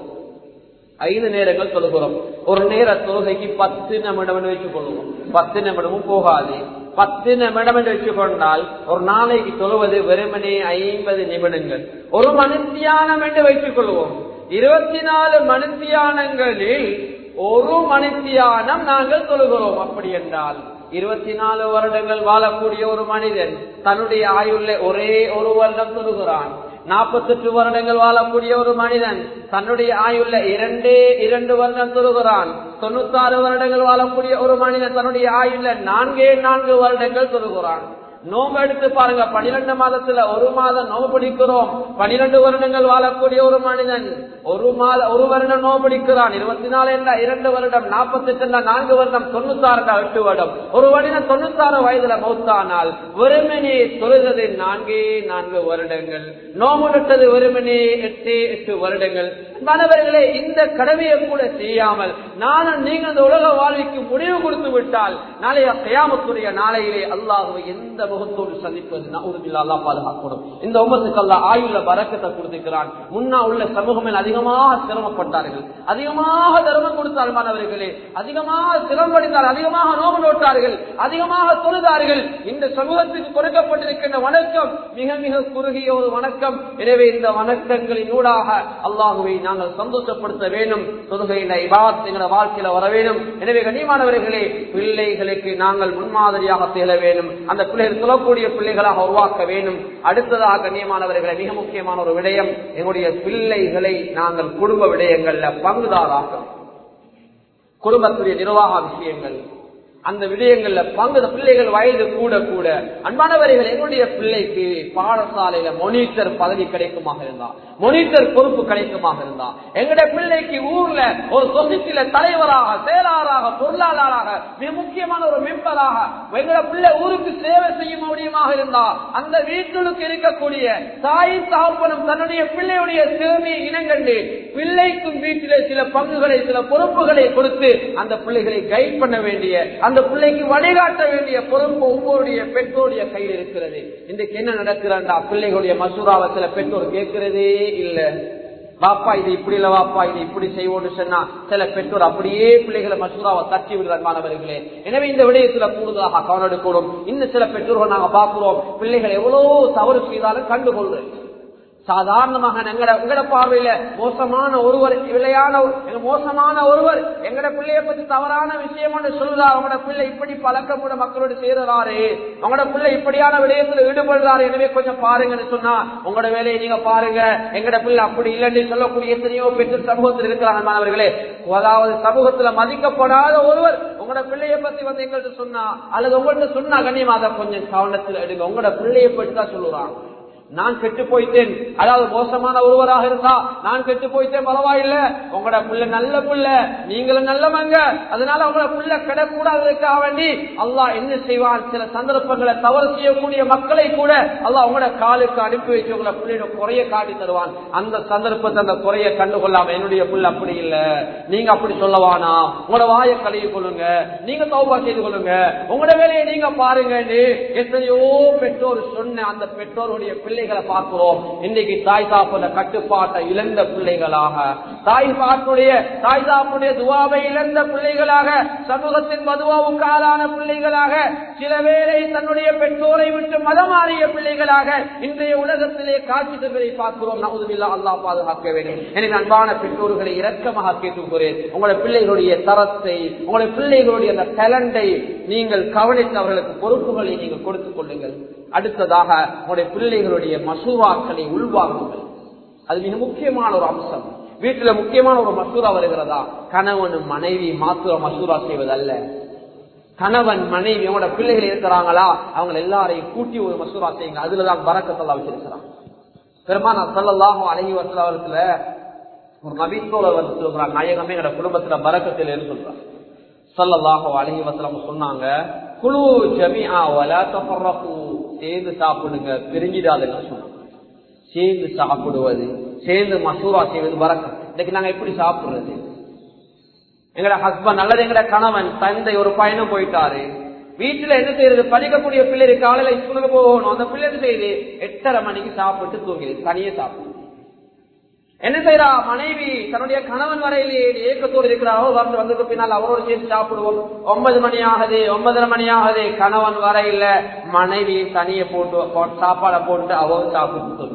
ஐந்து நேரங்கள் தொழுகிறோம் ஒரு நேர தொழுகைக்கு பத்து நிமிடம் வச்சுக் கொள்வோம் பத்து நிமிடமும் போகாது பத்து நிமிடம் என்று வச்சுக் கொண்டால் ஒரு நாளைக்கு தொழுவது வெறுமனே ஐம்பது நிமிடங்கள் ஒரு மனுத்தியானம் என்று வைத்துக் கொள்வோம் இருபத்தி நாலு மனுத்தியானங்களில் ஒரு மனுத்தியானம் நாங்கள் தொழுகிறோம் அப்படி என்றால் இருபத்தி நாலு வருடங்கள் வாழக்கூடிய ஒரு மனிதன் தன்னுடைய ஆயுள்ள ஒரே ஒரு வருடம் தொழுகிறான் நாற்பத்தெட்டு வருடங்கள் வாழக்கூடிய ஒரு மனிதன் தன்னுடைய ஆயுள்ள இரண்டே இரண்டு வருடம் தொழுகிறான் தொண்ணூத்தாறு வருடங்கள் வாழக்கூடிய ஒரு மனிதன் தன்னுடைய ஆயுள்ள நான்கே நான்கு வருடங்கள் தொழுகிறான் நோம்பு எடுத்து பாருங்க பனிரெண்டு மாதத்துல ஒரு மாதம் நோம்பு பிடிக்கிறோம் பனிரெண்டு வருடங்கள் வாழக்கூடிய ஒரு மனிதன் ஒரு மாத ஒரு வருடம் நோம்பு பிடிக்கிறான் இருபத்தி நாலு என்ற இரண்டு வருடம் நாற்பத்தி எட்டு நான்கு வருடம் தொண்ணூத்தாறு எட்டு வருடம் ஒரு மனிதன் தொண்ணூத்தாறு வயதுல மௌத்தானால் வெறுமனே தொழுகிறது நான்கே நான்கு வருடங்கள் நோம்பு விட்டது வெறுமனே எட்டு எட்டு வருடங்கள் மாணவர்களே இந்த கடமையை கூட செய்யாமல் நானும் நீங்கள் இந்த உலக வாழ்விக்கு முடிவு கொடுத்து விட்டால் நாளைய கயாமத்துடைய நாளையிலே அல்லாஹுவை எந்த முகத்தோடு சந்திப்பது நவுதுபில்லா அல்லா பாதுகாக்கணும் இந்த உமத்துக்கு அல்லா ஆயுள்ள வரக்கத்தை கொடுத்திருக்கிறான் முன்னா உள்ள சமூகம் அதிகமாக சிரமப்பட்டார்கள் அதிகமாக தர்மம் கொடுத்தார் மாணவர்களே அதிகமாக சிரமப்படித்தார் அதிகமாக நோவு நோட்டார்கள் அதிகமாக தொழுதார்கள் இந்த சமூகத்துக்கு கொடுக்கப்பட்டிருக்கின்ற வணக்கம் மிக மிக குறுகிய ஒரு வணக்கம் எனவே இந்த வணக்கங்களின் ஊடாக அல்லாஹுவை நாங்கள் சந்தோஷப்படுத்த வேண்டும் தொழுகையில இபாத் எங்களோட வாழ்க்கையில வர வேண்டும் எனவே கண்ணியமானவர்களே பிள்ளைகளுக்கு நாங்கள் முன்மாதிரியாக தேட வேண்டும் அந்த பிள்ளைகள் சொல்லக்கூடிய பிள்ளைகளாக உருவாக்க வேண்டும் அடுத்ததாக கண்ணியமானவர்களை மிக முக்கியமான ஒரு விடயம் எங்களுடைய பிள்ளைகளை நாங்கள் குடும்ப விடயங்கள்ல பங்குதாராக குடும்பத்துடைய நிர்வாக விஷயங்கள் அந்த விடயங்கள்ல பங்கு பிள்ளைகள் வயது கூட கூட அன்பானவர்கள் எங்களுடைய பிள்ளைக்கு பாடசாலையில மொனிட்டர் பதவி கிடைக்குமாக இருந்தா மொனிட்டர் பொறுப்பு கிடைக்குமாக இருந்தா எங்களுடைய பிள்ளைக்கு ஊர்ல ஒரு சொசைட்டில தலைவராக செயலாளராக பொருளாளராக மிக முக்கியமான ஒரு மெம்பராக எங்களோட பிள்ளை ஊருக்கு சேவை செய்ய முடியுமாக இருந்தா அந்த வீட்டுக்கு இருக்கக்கூடிய தாயின் தகப்பனும் தன்னுடைய பிள்ளையுடைய திறமையை இனங்கண்டு பிள்ளைக்கும் வீட்டிலே சில பங்குகளை சில பொறுப்புகளை கொடுத்து அந்த பிள்ளைகளை கைட் பண்ண வேண்டிய அந்த பிள்ளைக்கு வழிகாட்ட வேண்டிய பொறுப்பு ஒவ்வொருடைய பெற்றோருடைய கையில் இருக்கிறது இன்றைக்கு என்ன நடக்கிறா பிள்ளைகளுடைய மசூராவை சில பெற்றோர் கேட்கிறதே இல்ல வாப்பா இது இப்படி இல்ல வாப்பா இது இப்படி செய்வோம்னு சொன்னா சில பெற்றோர் அப்படியே பிள்ளைகளை மசூராவை தட்டி விடுற மாணவர்களே எனவே இந்த விடயத்துல கூடுதலாக கவனம் எடுக்கணும் இன்னும் சில பெற்றோர்கள் நாங்க பார்க்கிறோம் பிள்ளைகள் எவ்வளவு தவறு செய்தாலும் கண்டுகொள்றேன் சாதாரணமாக எங்கட எங்கட பார்வையில மோசமான ஒருவர் விலையான எங்க மோசமான ஒருவர் எங்கட பிள்ளைய பத்தி தவறான விஷயம் என்று சொல்லுதா அவங்களோட பிள்ளை இப்படி பழக்கமுட மக்களோடு சேருறாரு அவங்களோட பிள்ளை இப்படியான விடயத்துல ஈடுபடுறாரு எனவே கொஞ்சம் பாருங்கன்னு சொன்னா உங்களோட வேலையை நீங்க பாருங்க எங்கட பிள்ளை அப்படி இல்லைன்னு சொல்லக்கூடிய எத்தனையோ பெற்று சமூகத்தில் இருக்கிறாங்க மாணவர்களே அதாவது சமூகத்துல மதிக்கப்படாத ஒருவர் உங்களோட பிள்ளைய பத்தி வந்து எங்கள்கிட்ட சொன்னா அல்லது உங்கள்கிட்ட சொன்னா கண்ணியமா அதை கொஞ்சம் கவனத்தில் எடுங்க உங்களோட பிள்ளைய பற்றி தான் சொல்லுறாங்க நான் கெட்டு போயிட்டேன் அதாவது மோசமான ஒருவராக இருந்தா நான் கெட்டு போயிட்டேன் பரவாயில்ல உங்களோட பிள்ளை நல்ல பிள்ளை நீங்களும் நல்லவங்க அதனால உங்களோட பிள்ளை கிடக்கூடாததுக்காக வேண்டி அல்லாஹ் என்ன செய்வான் சில சந்தர்ப்பங்களை தவறு செய்யக்கூடிய மக்களை கூட அல்லாஹ் உங்களோட காலுக்கு அனுப்பி வச்சு உங்களை பிள்ளையோட குறைய காட்டி தருவான் அந்த சந்தர்ப்பத்தை அந்த குறைய கண்டுகொள்ளாம என்னுடைய பிள்ளை அப்படி இல்ல நீங்க அப்படி சொல்லவானா உங்களோட வாயை கழுவி கொள்ளுங்க நீங்க தௌபா செய்து கொள்ளுங்க உங்களோட வேலையை நீங்க பாருங்க எத்தனையோ பெற்றோர் சொன்ன அந்த பெற்றோருடைய பிள்ளைகளை பார்க்கிறோம் இன்னைக்கு தாய் தாப்புட கட்டுப்பாட்டை இழந்த பிள்ளைகளாக தாய் பாட்டுடைய தாய் தாப்புடைய துவாவை இழந்த பிள்ளைகளாக சமூகத்தின் மதுவாவுக்கு ஆளான பிள்ளைகளாக சில வேளை தன்னுடைய பெற்றோரை விட்டு மதமாறிய பிள்ளைகளாக இன்றைய உலகத்திலே காட்சி தருவதை பார்க்கிறோம் நகுதுமில்லா அல்லாஹ் பாதுகாக்க வேண்டும் எனவே அன்பான பெற்றோர்களை இரக்கமாக கேட்டுக்கிறேன் உங்களுடைய பிள்ளைகளுடைய தரத்தை உங்களுடைய பிள்ளைகளுடைய அந்த டேலண்டை நீங்கள் கவனித்து அவர்களுக்கு பொறுப்புகளை நீங்கள் கொடுத்துக் கொள்ளுங்கள் அடுத்ததாக உங்களுடைய பிள்ளைகளுடைய மசூராக்களை உள்வாங்குங்கள் அது மிக முக்கியமான ஒரு அம்சம் வீட்டுல முக்கியமான ஒரு மசூரா வருகிறதா கணவனும் மனைவி மாத்திர மசூரா செய்வதல்ல கணவன் மனைவி அவங்களோட பிள்ளைகள் இருக்கிறாங்களா அவங்க எல்லாரையும் கூட்டி ஒரு மசூரா செய்யுங்க அதுலதான் பறக்கத்தெல்லாம் வச்சிருக்கிறான் பெருமானா சொல்லலாகும் அழகி வசலாவரத்துல ஒரு நபித்தோழர் வந்து சொல்றாங்க நாயகமே எங்களோட குடும்பத்துல பறக்கத்தில் சொல்றாங்க சொல்லலாக அழகி வசலம் சொன்னாங்க குழு ஜமியா வல தஃபர்ரகு சேர்ந்து சாப்பிடுங்க பிரிஞ்சிடாதுன்னு சொன்னாங்க சேர்ந்து சாப்பிடுவது சேர்ந்து மசூரா செய்வது வரக்கம் இன்னைக்கு நாங்க எப்படி சாப்பிடுறது எங்கட ஹஸ்பண்ட் அல்லது எங்கட கணவன் தந்தை ஒரு பயணம் போயிட்டாரு வீட்டுல என்ன செய்யறது படிக்கக்கூடிய பிள்ளை காலையில ஸ்கூலுக்கு போகணும் அந்த பிள்ளை என்ன செய்யுது எட்டரை மணிக்கு சாப்பிட்டு தூங்கிடுது தனியே சாப்பிடுது என்ன செய்யறா மனைவி தன்னுடைய கணவன் வரையிலேயே ஏக்கத்தோடு இருக்கிறாரோ வந்து வந்ததுக்கு பின்னால் அவரோடு சேர்ந்து சாப்பிடுவோம் ஒன்பது மணி ஆகுது ஒன்பதரை மணி ஆகுது கணவன் வரையில மனைவி தனியை போட்டு சாப்பாடை போட்டு அவர் சாப்பிட்டு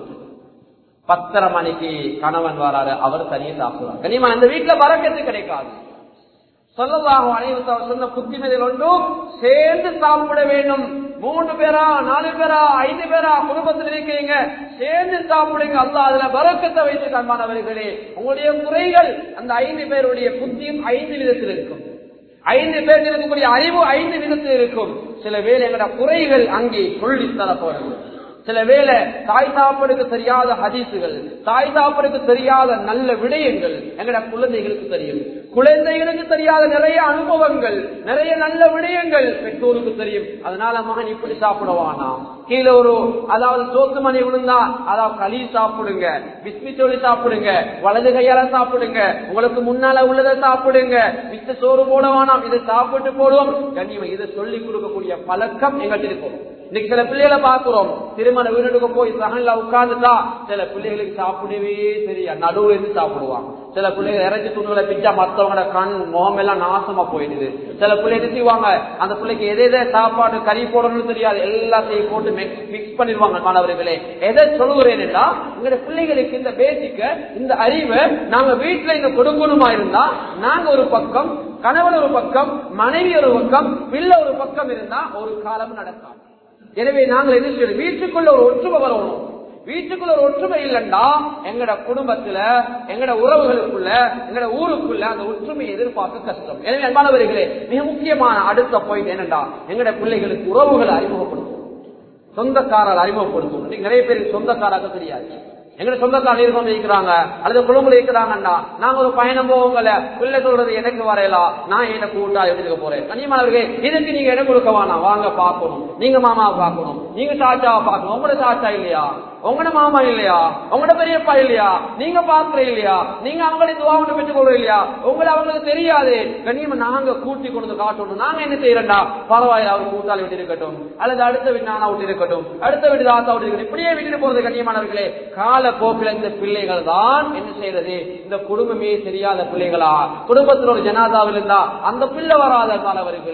பத்தரை மணிக்கு கணவன் வராரு அவர் தனியே சாப்பிடுவார் கனிமா அந்த வீட்டுல வரக்கத்து கிடைக்காது சொல்லலாகும் அனைவரும் சொன்ன புத்திமதிகள் ஒன்றும் சேர்ந்து சாப்பிட வேண்டும் மூன்று பேரா நாலு பேரா ஐந்து பேரா குடும்பத்தில் இருக்கீங்க சேர்ந்து சாப்பிடுங்க அல்ல அதுல வரக்கத்தை வைத்து கண்மானவர்களே உங்களுடைய குறைகள் அந்த ஐந்து பேருடைய புத்தியும் ஐந்து விதத்தில் இருக்கும் ஐந்து பேர் இருக்கக்கூடிய அறிவு ஐந்து விதத்தில் இருக்கும் சில வேலை எங்களோட குறைகள் அங்கே சொல்லி தரப்படும் சில வேலை தாய் சாப்பாடுக்கு தெரியாத ஹதீசுகள் தாய் சாப்பாடுக்கு தெரியாத நல்ல விடயங்கள் எங்கட குழந்தைகளுக்கு தெரியும் குழந்தைகளுக்கு தெரியாத நிறைய அனுபவங்கள் நிறைய நல்ல விடயங்கள் பெற்றோருக்கு தெரியும் அதனால மகன் இப்படி சாப்பிடுவானா கீழே ஒரு அதாவது சோத்து மணி விழுந்தா அதாவது களி சாப்பிடுங்க பிஸ்மி சொல்லி சாப்பிடுங்க வலது கையால சாப்பிடுங்க உங்களுக்கு முன்னால உள்ளதை சாப்பிடுங்க மிச்ச சோறு போட வேணாம் இதை சாப்பிட்டு போடுவோம் கண்ணியம் இதை சொல்லி கொடுக்கக்கூடிய பழக்கம் எங்கள்கிட்ட இருக்கும் இன்னைக்கு சில பிள்ளைகளை பாக்குறோம் திருமண வீடுக்கு போய் சகன்ல உட்கார்ந்துட்டா சில பிள்ளைகளுக்கு சாப்பிடவே தெரியா நடுவுல இருந்து சாப்பிடுவாங்க சில பிள்ளைகள் இறைச்சி துணுகளை பிச்சா மத்தவங்களோட கண் முகம் எல்லாம் நாசமா போயிடுது சில பிள்ளைங்க செய்வாங்க அந்த பிள்ளைக்கு எதை எதை சாப்பாடு கறி போடணும்னு தெரியாது எல்லாத்தையும் போட்டு மிக்ஸ் பண்ணிடுவாங்க மாணவர்களே எதை சொல்லுகிறேன்டா எங்க பிள்ளைகளுக்கு இந்த பேசிக்க இந்த அறிவை நாங்க வீட்டுல இந்த கொடுக்கணுமா இருந்தா நாங்க ஒரு பக்கம் கணவன் ஒரு பக்கம் மனைவி ஒரு பக்கம் பிள்ளை ஒரு பக்கம் இருந்தா ஒரு காலம் நடக்காது எனவே நாங்கள் என்ன செய்யணும் வீட்டுக்குள்ள ஒரு ஒற்றுமை வரணும் வீட்டுக்குள்ள ஒரு ஒற்றுமை இல்லைண்டா எங்கட குடும்பத்துல எங்கட உறவுகளுக்குள்ள எங்கட ஊருக்குள்ள அந்த ஒற்றுமையை எதிர்பார்க்க கஷ்டம் எனவே அன்பானவர்களே மிக முக்கியமான அடுத்த பாயிண்ட் என்னண்டா எங்கட பிள்ளைகளுக்கு உறவுகளை அறிமுகப்படுத்தும் சொந்தக்காரர் அறிமுகப்படுத்தும் நிறைய பேருக்கு சொந்தக்காராக தெரியாது எங்க சொந்தக்காரர் இருக்கோம் இருக்கிறாங்க அல்லது குழும்புல இருக்கிறாங்கண்டா நாங்க ஒரு பயணம் போவோங்கல்ல பிள்ளை சொல்றது எனக்கு வரையலாம் நான் என்ன கூட்டா எடுத்துக்க போறேன் கனிமானவர்களே இதுக்கு நீங்க இடம் கொடுக்க வேணாம் வாங்க பாக்கணும் நீங்க மாமாவை பார்க்கணும் நீங்க சாச்சாவை பார்க்கணும் உங்களோட சாச்சா இல்லையா உங்களோட மாமா இல்லையா உங்களோட பெரியப்பா இல்லையா நீங்க பாக்குற இல்லையா நீங்க அவங்களை துவாவுண்டு பெற்றுக் கொள்ற இல்லையா உங்களை அவங்களுக்கு தெரியாது கண்ணியமா நாங்க கூட்டி கொண்டு காட்டணும் நாங்க என்ன செய்யறோம்டா பரவாயில்ல அவர் கூட்டாளி விட்டு இருக்கட்டும் அல்லது அடுத்த வீட்டு நானா விட்டு இருக்கட்டும் அடுத்த வீட்டு தாத்தா விட்டு இருக்கட்டும் இப்படியே விட்டுட்டு போறது கண்ணியமானவர்களே கால போக்கில் இந்த பிள்ளைகள் தான் என்ன செய்யறது இந்த குடும்பமே தெரியாத பிள்ளைகளா குடும்பத்தில் ஒரு ஜனாதாவில் இருந்தா அந்த பிள்ளை வராத காலவர்களே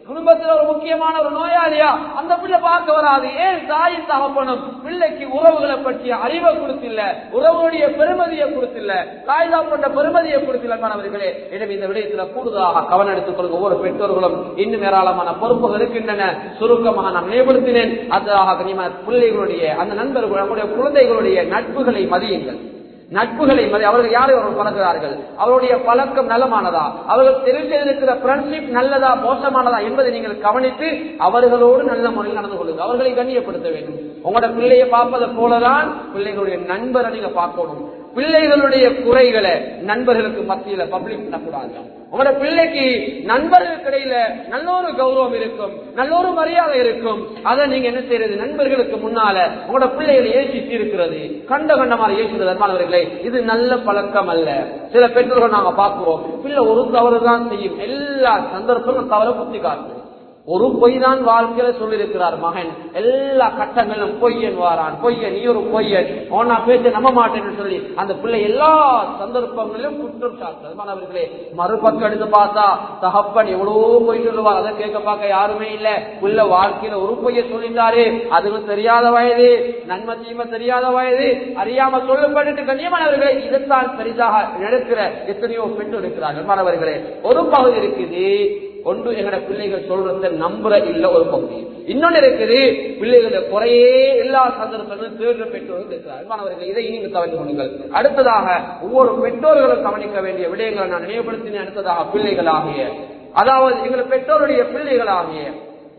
குடும்பத்தில் ஒரு முக்கியமான ஒரு நோயாளியா அந்த பிள்ளை பார்க்க வராது ஏன் தாயின் தகப்பனும் பிள்ளைக்கு உறவுகளை பற்றிய அறிவை கொடுத்தில்ல உறவுடைய பெருமதியை கொடுத்தில்ல தாய் தகப்பட்ட பெருமதியை கொடுத்தில்ல மாணவர்களே எனவே இந்த விடயத்துல கூடுதலாக கவனம் எடுத்துக் கொள்ளுங்க ஒவ்வொரு பெற்றோர்களும் இன்னும் ஏராளமான பொறுப்புகள் இருக்கின்றன சுருக்கமாக நான் நினைவுபடுத்தினேன் அதாக கனிம பிள்ளைகளுடைய அந்த நண்பர்கள் நம்முடைய குழந்தைகளுடைய நட்புகளை மதியுங்கள் நட்புகளை மதி அவர்கள் யாரை அவர்கள் பழகுகிறார்கள் அவருடைய பழக்கம் நலமானதா அவர்கள் தெரிந்திருக்கிற ஃப்ரெண்ட்ஷிப் நல்லதா மோசமானதா என்பதை நீங்கள் கவனித்து அவர்களோடு நல்ல முறையில் நடந்து கொள்ளுங்கள் அவர்களை கண்ணியப்படுத்த வேண்டும் உங்களோட பிள்ளையை பார்ப்பதை போலதான் பிள்ளைகளுடைய நண்பரை நீங்க பார்க்கணும் பிள்ளைகளுடைய குறைகளை நண்பர்களுக்கு மத்தியில பப்ளிக் பண்ணக்கூடாது உங்களோட பிள்ளைக்கு நண்பர்களுக்கு இடையில நல்ல ஒரு கௌரவம் இருக்கும் நல்ல ஒரு மரியாதை இருக்கும் அதை நீங்க என்ன செய்யறது நண்பர்களுக்கு முன்னால உங்களோட பிள்ளைகளை ஏசிச்சு இருக்கிறது கண்ட கண்ட மாதிரி ஏசுறது அன்பானவர்களே இது நல்ல பழக்கம் அல்ல சில பெற்றோர்கள் நாங்க பார்க்கிறோம் பிள்ளை ஒரு தவறு தான் செய்யும் எல்லா சந்தர்ப்பங்களும் தவற குத்தி காட்டும் ஒரு பொய் தான் வாழ்க்கையில சொல்லியிருக்கிறார் மகன் எல்லா கட்டங்களும் பொய்யன் வாரான் பொய்யன் நீ ஒரு பொய்யன் ஓனா பேச்ச நம்ப மாட்டேன்னு சொல்லி அந்த பிள்ளை எல்லா சந்தர்ப்பங்களிலும் குற்றம் சாட்டுறவர்களே மறுபக்கம் எடுத்து பார்த்தா தகப்பன் எவ்வளவோ பொய் சொல்லுவார் அதை கேட்க பார்க்க யாருமே இல்ல பிள்ளை வாழ்க்கையில ஒரு பொய்ய சொல்லிட்டாரு அதுவும் தெரியாத வயது நன்மை தீமை தெரியாத வயது அறியாம சொல்லப்பட்டு கண்ணியமானவர்களே இதைத்தான் பெரிதாக நடக்கிற எத்தனையோ பெண் இருக்கிறார்கள் மாணவர்களே ஒரு பகுதி இருக்குது ஒன்று எங்கட பிள்ளைகள் சொல்றத நம்புற இல்ல ஒரு பகுதி இன்னொன்னு இருக்குது பிள்ளைகள குறையே எல்லா சந்தர்ப்பங்களும் தேர்வு பெற்றோர்கள் இருக்கிறார் மாணவர்கள் இதை நீங்க கவனித்துக் கொள்ளுங்கள் அடுத்ததாக ஒவ்வொரு பெற்றோர்களும் கவனிக்க வேண்டிய விடயங்களை நான் நினைவுபடுத்தினேன் அடுத்ததாக பிள்ளைகளாகிய அதாவது எங்கள் பெற்றோருடைய பிள்ளைகளாகிய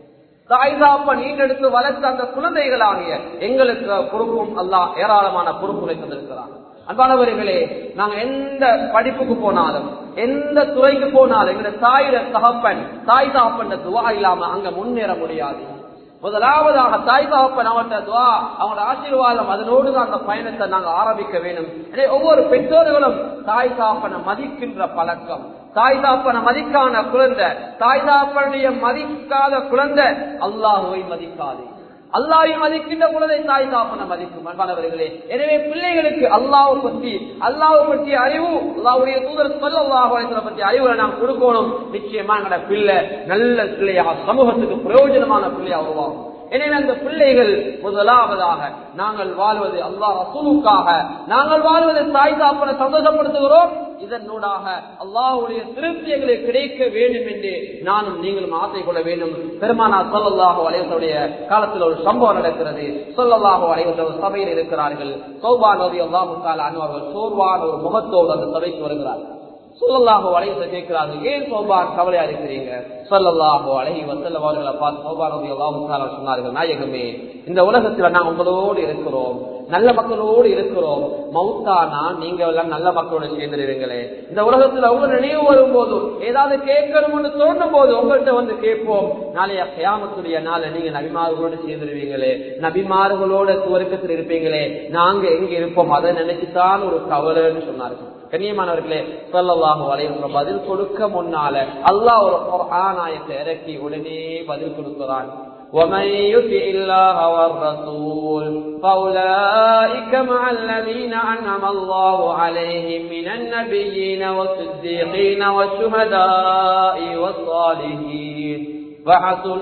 தாய்தாப்ப நீண்டெடுத்து வளர்த்த அந்த குழந்தைகளாகிய எங்களுக்கு பொறுப்பும் அல்லாஹ் ஏராளமான பொறுப்புகளை தந்திருக்கிறார் அன்பானவர்களே நாங்க எந்த படிப்புக்கு போனாலும் எந்த துறைக்கு போனாலும் எங்க தாயிட தகப்பன் தாய் தகப்பன் துவா இல்லாம அங்க முன்னேற முடியாது முதலாவதாக தாய் தகப்பன் அவர்கிட்ட துவா அவங்களோட ஆசீர்வாதம் அதனோடு தான் அந்த பயணத்தை நாங்க ஆரம்பிக்க வேண்டும் எனவே ஒவ்வொரு பெற்றோர்களும் தாய் தாப்பனை மதிக்கின்ற பழக்கம் தாய் தாப்பனை மதிக்கான குழந்தை தாய் தாப்பனுடைய மதிக்காத குழந்தை அல்லாஹுவை மதிக்காது அல்லாவை மதிக்கின்ற குழந்தை தாய் தாப்பன மதிக்கும் அன்பானவர்களே எனவே பிள்ளைகளுக்கு அல்லாவை பற்றி அல்லாவை பற்றி அறிவு அல்லாவுடைய தூதர் சொல்ல அல்லாஹ் பற்றி அறிவுகளை நாம் கொடுக்கணும் நிச்சயமா எங்களோட பிள்ளை நல்ல பிள்ளையாக சமூகத்துக்கு பிரயோஜனமான பிள்ளையா உருவாகும் எனவே அந்த பிள்ளைகள் முதலாவதாக நாங்கள் வாழ்வது அல்லா ரசூலுக்காக நாங்கள் வாழ்வது தாய் தாப்பனை சந்தோஷப்படுத்துகிறோம் இதனூடாக அல்லாஹுடைய திருப்தி எங்களுக்கு கிடைக்க வேண்டும் என்று நானும் நீங்களும் ஆசை கொள்ள வேண்டும் பெருமானா சொல்லல்லாஹோ அலைவசனுடைய காலத்தில் ஒரு சம்பவம் நடக்கிறது சொல்லல்லாஹோ அலைவச ஒரு சபையில் இருக்கிறார்கள் சௌபான் நதி அல்லாஹு அனுவர்கள் சோர்வான ஒரு முகத்தோடு அந்த சபைக்கு வருகிறார்கள் சொல்லல்லாஹோ அலைவச கேட்கிறார்கள் ஏன் சௌபான் கவலையா இருக்கிறீங்க சொல்லல்லாஹோ அழகி வசல்ல அவர்களை பார்த்து சௌபான் நதி அல்லாஹு சொன்னார்கள் நாயகமே இந்த உலகத்துல நான் உங்களோடு இருக்கிறோம் நல்ல மக்களோடு இருக்கிறோம் மவுத்தானா நீங்க எல்லாம் நல்ல மக்களோட சேர்ந்துருவீங்களே இந்த உலகத்துல உங்க நினைவு வரும்போது ஏதாவது கேட்கணும்னு தோணும் போது உங்கள்கிட்ட வந்து கேட்போம் நாளைய கயாமத்துடைய நாள நீங்க நபிமார்களோடு சேர்ந்துருவீங்களே நபிமார்களோட துவர்க்கத்தில் இருப்பீங்களே நாங்க எங்க இருப்போம் அதை நினைச்சுதான் ஒரு கவலைன்னு சொன்னார்கள் கண்ணியமானவர்களே சொல்லலாக வளைவு பதில் கொடுக்க முன்னால அல்லாஹ் ஒரு ஆனாயத்தை இறக்கி உடனே பதில் கொடுக்கிறான் ومن يطع الله والرسول فأولئك مع الذين أنعم الله عليهم من النبيين والصديقين والشهداء والصالحين وحسن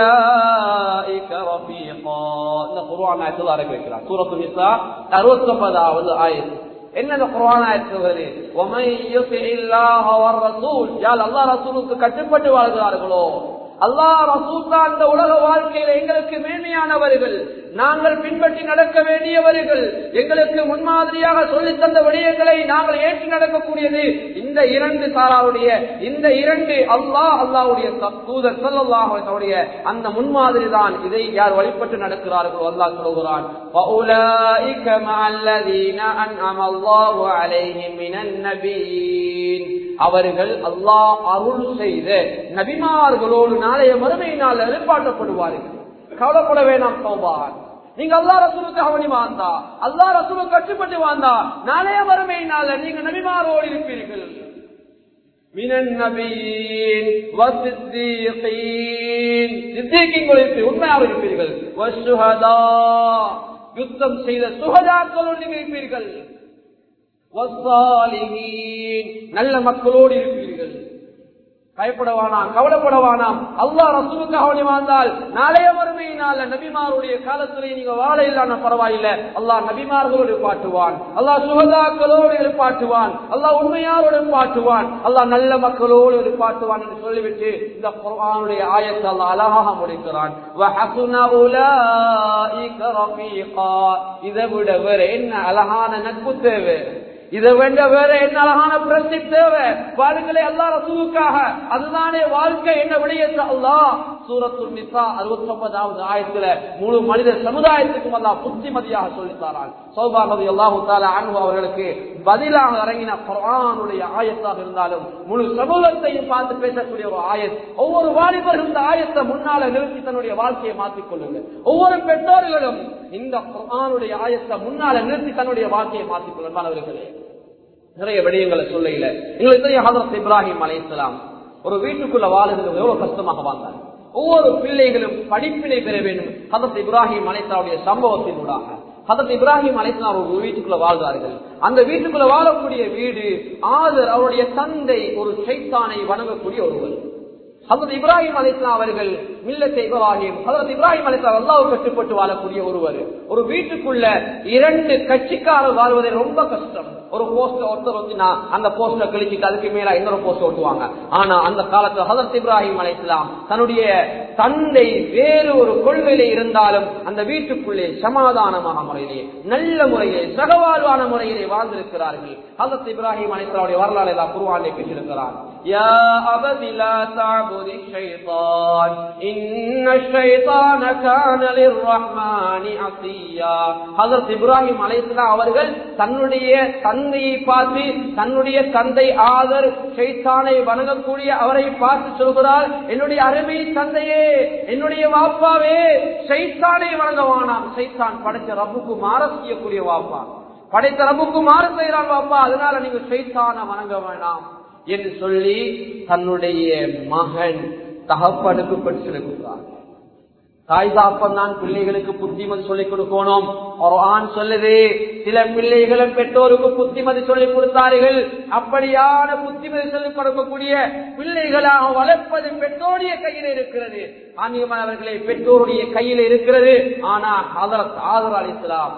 أولئك رفيقا القرآن آية الله عليك سورة النساء أروت فضاء آية என்ன குரான் ஆயிடுச்சு ஒமை இல்லாஹ் ரசூல் யால் அல்லாஹ் ரசூலுக்கு கட்டுப்பட்டு வாழ்கிறார்களோ அல்லாஹ் ரசூல் தான் இந்த உலக வாழ்க்கையில எங்களுக்கு மேன்மையானவர்கள் நாங்கள் பின்பற்றி நடக்க வேண்டியவர்கள் எங்களுக்கு முன்மாதிரியாக சொல்லித் தந்த விடயங்களை நாங்கள் ஏற்று நடக்கக்கூடியது இந்த இரண்டு சாராவுடைய இந்த இரண்டு அல்லாஹ் அல்லாவுடைய தூதர் சொல்லல்லாஹுடைய அந்த முன்மாதிரி தான் இதை யார் வழிபட்டு நடக்கிறார்களோ அல்லாஹ் சொல்கிறான் وَأُولَئِكَ مَعَ الَّذِينَ أَنْعَمَ اللَّهُ عَلَيْهِمْ مِنَ النَّبِيِّينَ அவர்கள் அல்லாஹ் அருள் செய்த நபிமார்களோடு நாளைய மறுமையினால் எழுப்பாட்டப்படுவார்கள் கவலைப்பட வேணாம் சௌபான் நீங்க அல்லா ரசூலுக்கு அவனி வாழ்ந்தா அல்லா ரசூலுக்கு கட்டுப்பட்டு வாழ்ந்தா நாளைய மறுமையினால நீங்க நபிமாரோடு இருப்பீர்கள் மினன் நபியின் வசித்தீகீன் சித்தீக்கிங்கள் இருப்பீர்கள் உண்மையாக இருப்பீர்கள் வசுஹதா யுத்தம் செய்த சுகதாக்களோடு நீங்கள் இருப்பீர்கள் நல்ல மக்களோடு இருப்பீர்கள் பயப்படவானாம் கவலைப்படவானாம் அல்லா ரசூலுக்காக நீ வாழ்ந்தால் நாளைய மறுமையினால நபிமாருடைய காலத்திலே நீங்க வாழ இல்லாம பரவாயில்ல அல்லாஹ் நபிமார்களோடு பாட்டுவான் அல்லாஹ் சுகதாக்களோடு இருப்பாட்டுவான் அல்லாஹ் உண்மையாரோடு பாட்டுவான் அல்லாஹ் நல்ல மக்களோடு இருப்பாட்டுவான் என்று சொல்லிவிட்டு இந்த குர்ஆனுடைய ஆயத்தை அல்லாஹ் அழகாக முடிக்கிறான் வஹசுன உலாயிக ரஃபீகா இதை விட வேற என்ன அழகான நட்பு தேவை இதை வேண்ட வேற என்ன அழகான பிரசி தேவை பாருங்களே அல்லா ரசூலுக்காக அதுதானே வாழ்க்கை என்ன விடயத்தை அல்லா சூரத்து நிசா அறுபத்தி ஒன்பதாவது ஆயிரத்துல முழு மனித சமுதாயத்துக்கும் அல்லா புத்திமதியாக சொல்லித்தாரான் சௌபாகதி அல்லாஹு தாலா அன்பு அவர்களுக்கு பதிலாக இறங்கின குரானுடைய ஆயத்தாக இருந்தாலும் முழு சமூகத்தையும் பார்த்து பேசக்கூடிய ஒரு ஆயத் ஒவ்வொரு வாலிபரும் இந்த ஆயத்தை முன்னால நிறுத்தி தன்னுடைய வாழ்க்கையை மாற்றிக் கொள்ளுங்க ஒவ்வொரு பெற்றோர்களும் இந்த குரானுடைய ஆயத்தை முன்னால நிறுத்தி தன்னுடைய வாழ்க்கையை மாற்றிக் கொள்ளும் நிறைய விடயங்களை சொல்லையில எங்களுக்கு தெரியும் ஹதரத் இப்ராஹிம் அலைசலாம் ஒரு வீட்டுக்குள்ள வாழுகிறது எவ்வளவு கஷ்டமாக வாழ்ந்தாங்க ஒவ்வொரு பிள்ளைகளும் படிப்பினை பெற வேண்டும் ஹதரத் இப்ராஹிம் அலைசலாவுடைய சம்பவத்தினூடாக ஹதரத் இப்ராஹிம் அலைசலாம் ஒரு வீட்டுக்குள்ள வாழ்ந்தார்கள் அந்த வீட்டுக்குள்ள வாழக்கூடிய வீடு ஆதர் அவருடைய தந்தை ஒரு சைத்தானை வணங்கக்கூடிய ஒருவர் ஹசரத் இப்ராஹிம் அலிஸ்லாம் அவர்கள் மில்லத்தை இப்ராஹிம் ஹசரத் இப்ராஹிம் அலிஸ்லாம் அல்லாவுக்கு கட்டுப்பட்டு வாழக்கூடிய ஒருவர் ஒரு வீட்டுக்குள்ள இரண்டு கட்சிக்காரர் வாழ்வதை ரொம்ப கஷ்டம் ஒரு போஸ்டர் ஒருத்தர் வச்சுனா அந்த போஸ்டர் கழிச்சுட்டு அதுக்கு மேல இன்னொரு போஸ்டர் ஓட்டுவாங்க ஆனா அந்த காலத்துல ஹசரத் இப்ராஹிம் அலிஸ்லாம் தன்னுடைய தந்தை வேறு ஒரு கொள்கையிலே இருந்தாலும் அந்த வீட்டுக்குள்ளே சமாதானமான முறையிலே நல்ல முறையிலே சகவாழ்வான முறையிலே வாழ்ந்திருக்கிறார்கள் ஹசரத் இப்ராஹிம் அலிஸ்லாவுடைய வரலாறு எல்லாம் குருவானே பேசியிருக்கிறார் يا أبت لا تعبد الشيطان إن الشيطان كان للرحمن عصيا حضرت இப்ராஹிம் அலைஹிஸ்ஸலாம் அவர்கள் தன்னுடைய தந்தையை பார்த்து தன்னுடைய தந்தை ஆதர் ஷைத்தானை வணங்கக்கூடிய அவரை பார்த்து சொல்கிறார் என்னுடைய அருமை தந்தையே என்னுடைய வாப்பாவே ஷைத்தானை வணங்கவானாம் ஷைத்தான் படைச்ச ரப்புக்கு மாற செய்யக்கூடிய வாப்பா படைத்த ரப்புக்கு மாறு செய்கிறான் வாப்பா அதனால நீங்க ஷைத்தான வணங்க வேணாம் என்று சொல்லி தன்னுடைய மகன் தகப்பனுக்கு படிச்சிருக்கிறார் தாய் தாப்பன் தான் பிள்ளைகளுக்கு புத்திமதி சொல்லிக் கொடுக்கணும் ஒரு ஆண் சொல்லுது சில பிள்ளைகளும் பெற்றோருக்கு புத்திமதி சொல்லிக் கொடுத்தார்கள் அப்படியான புத்திமதி சொல்லிக் கொடுக்கக்கூடிய பிள்ளைகளாக வளர்ப்பது பெற்றோருடைய கையில் இருக்கிறது ஆன்மீகமானவர்களே பெற்றோருடைய கையில் இருக்கிறது ஆனா ஹதரத் ஆதர் அலிஸ்லாம்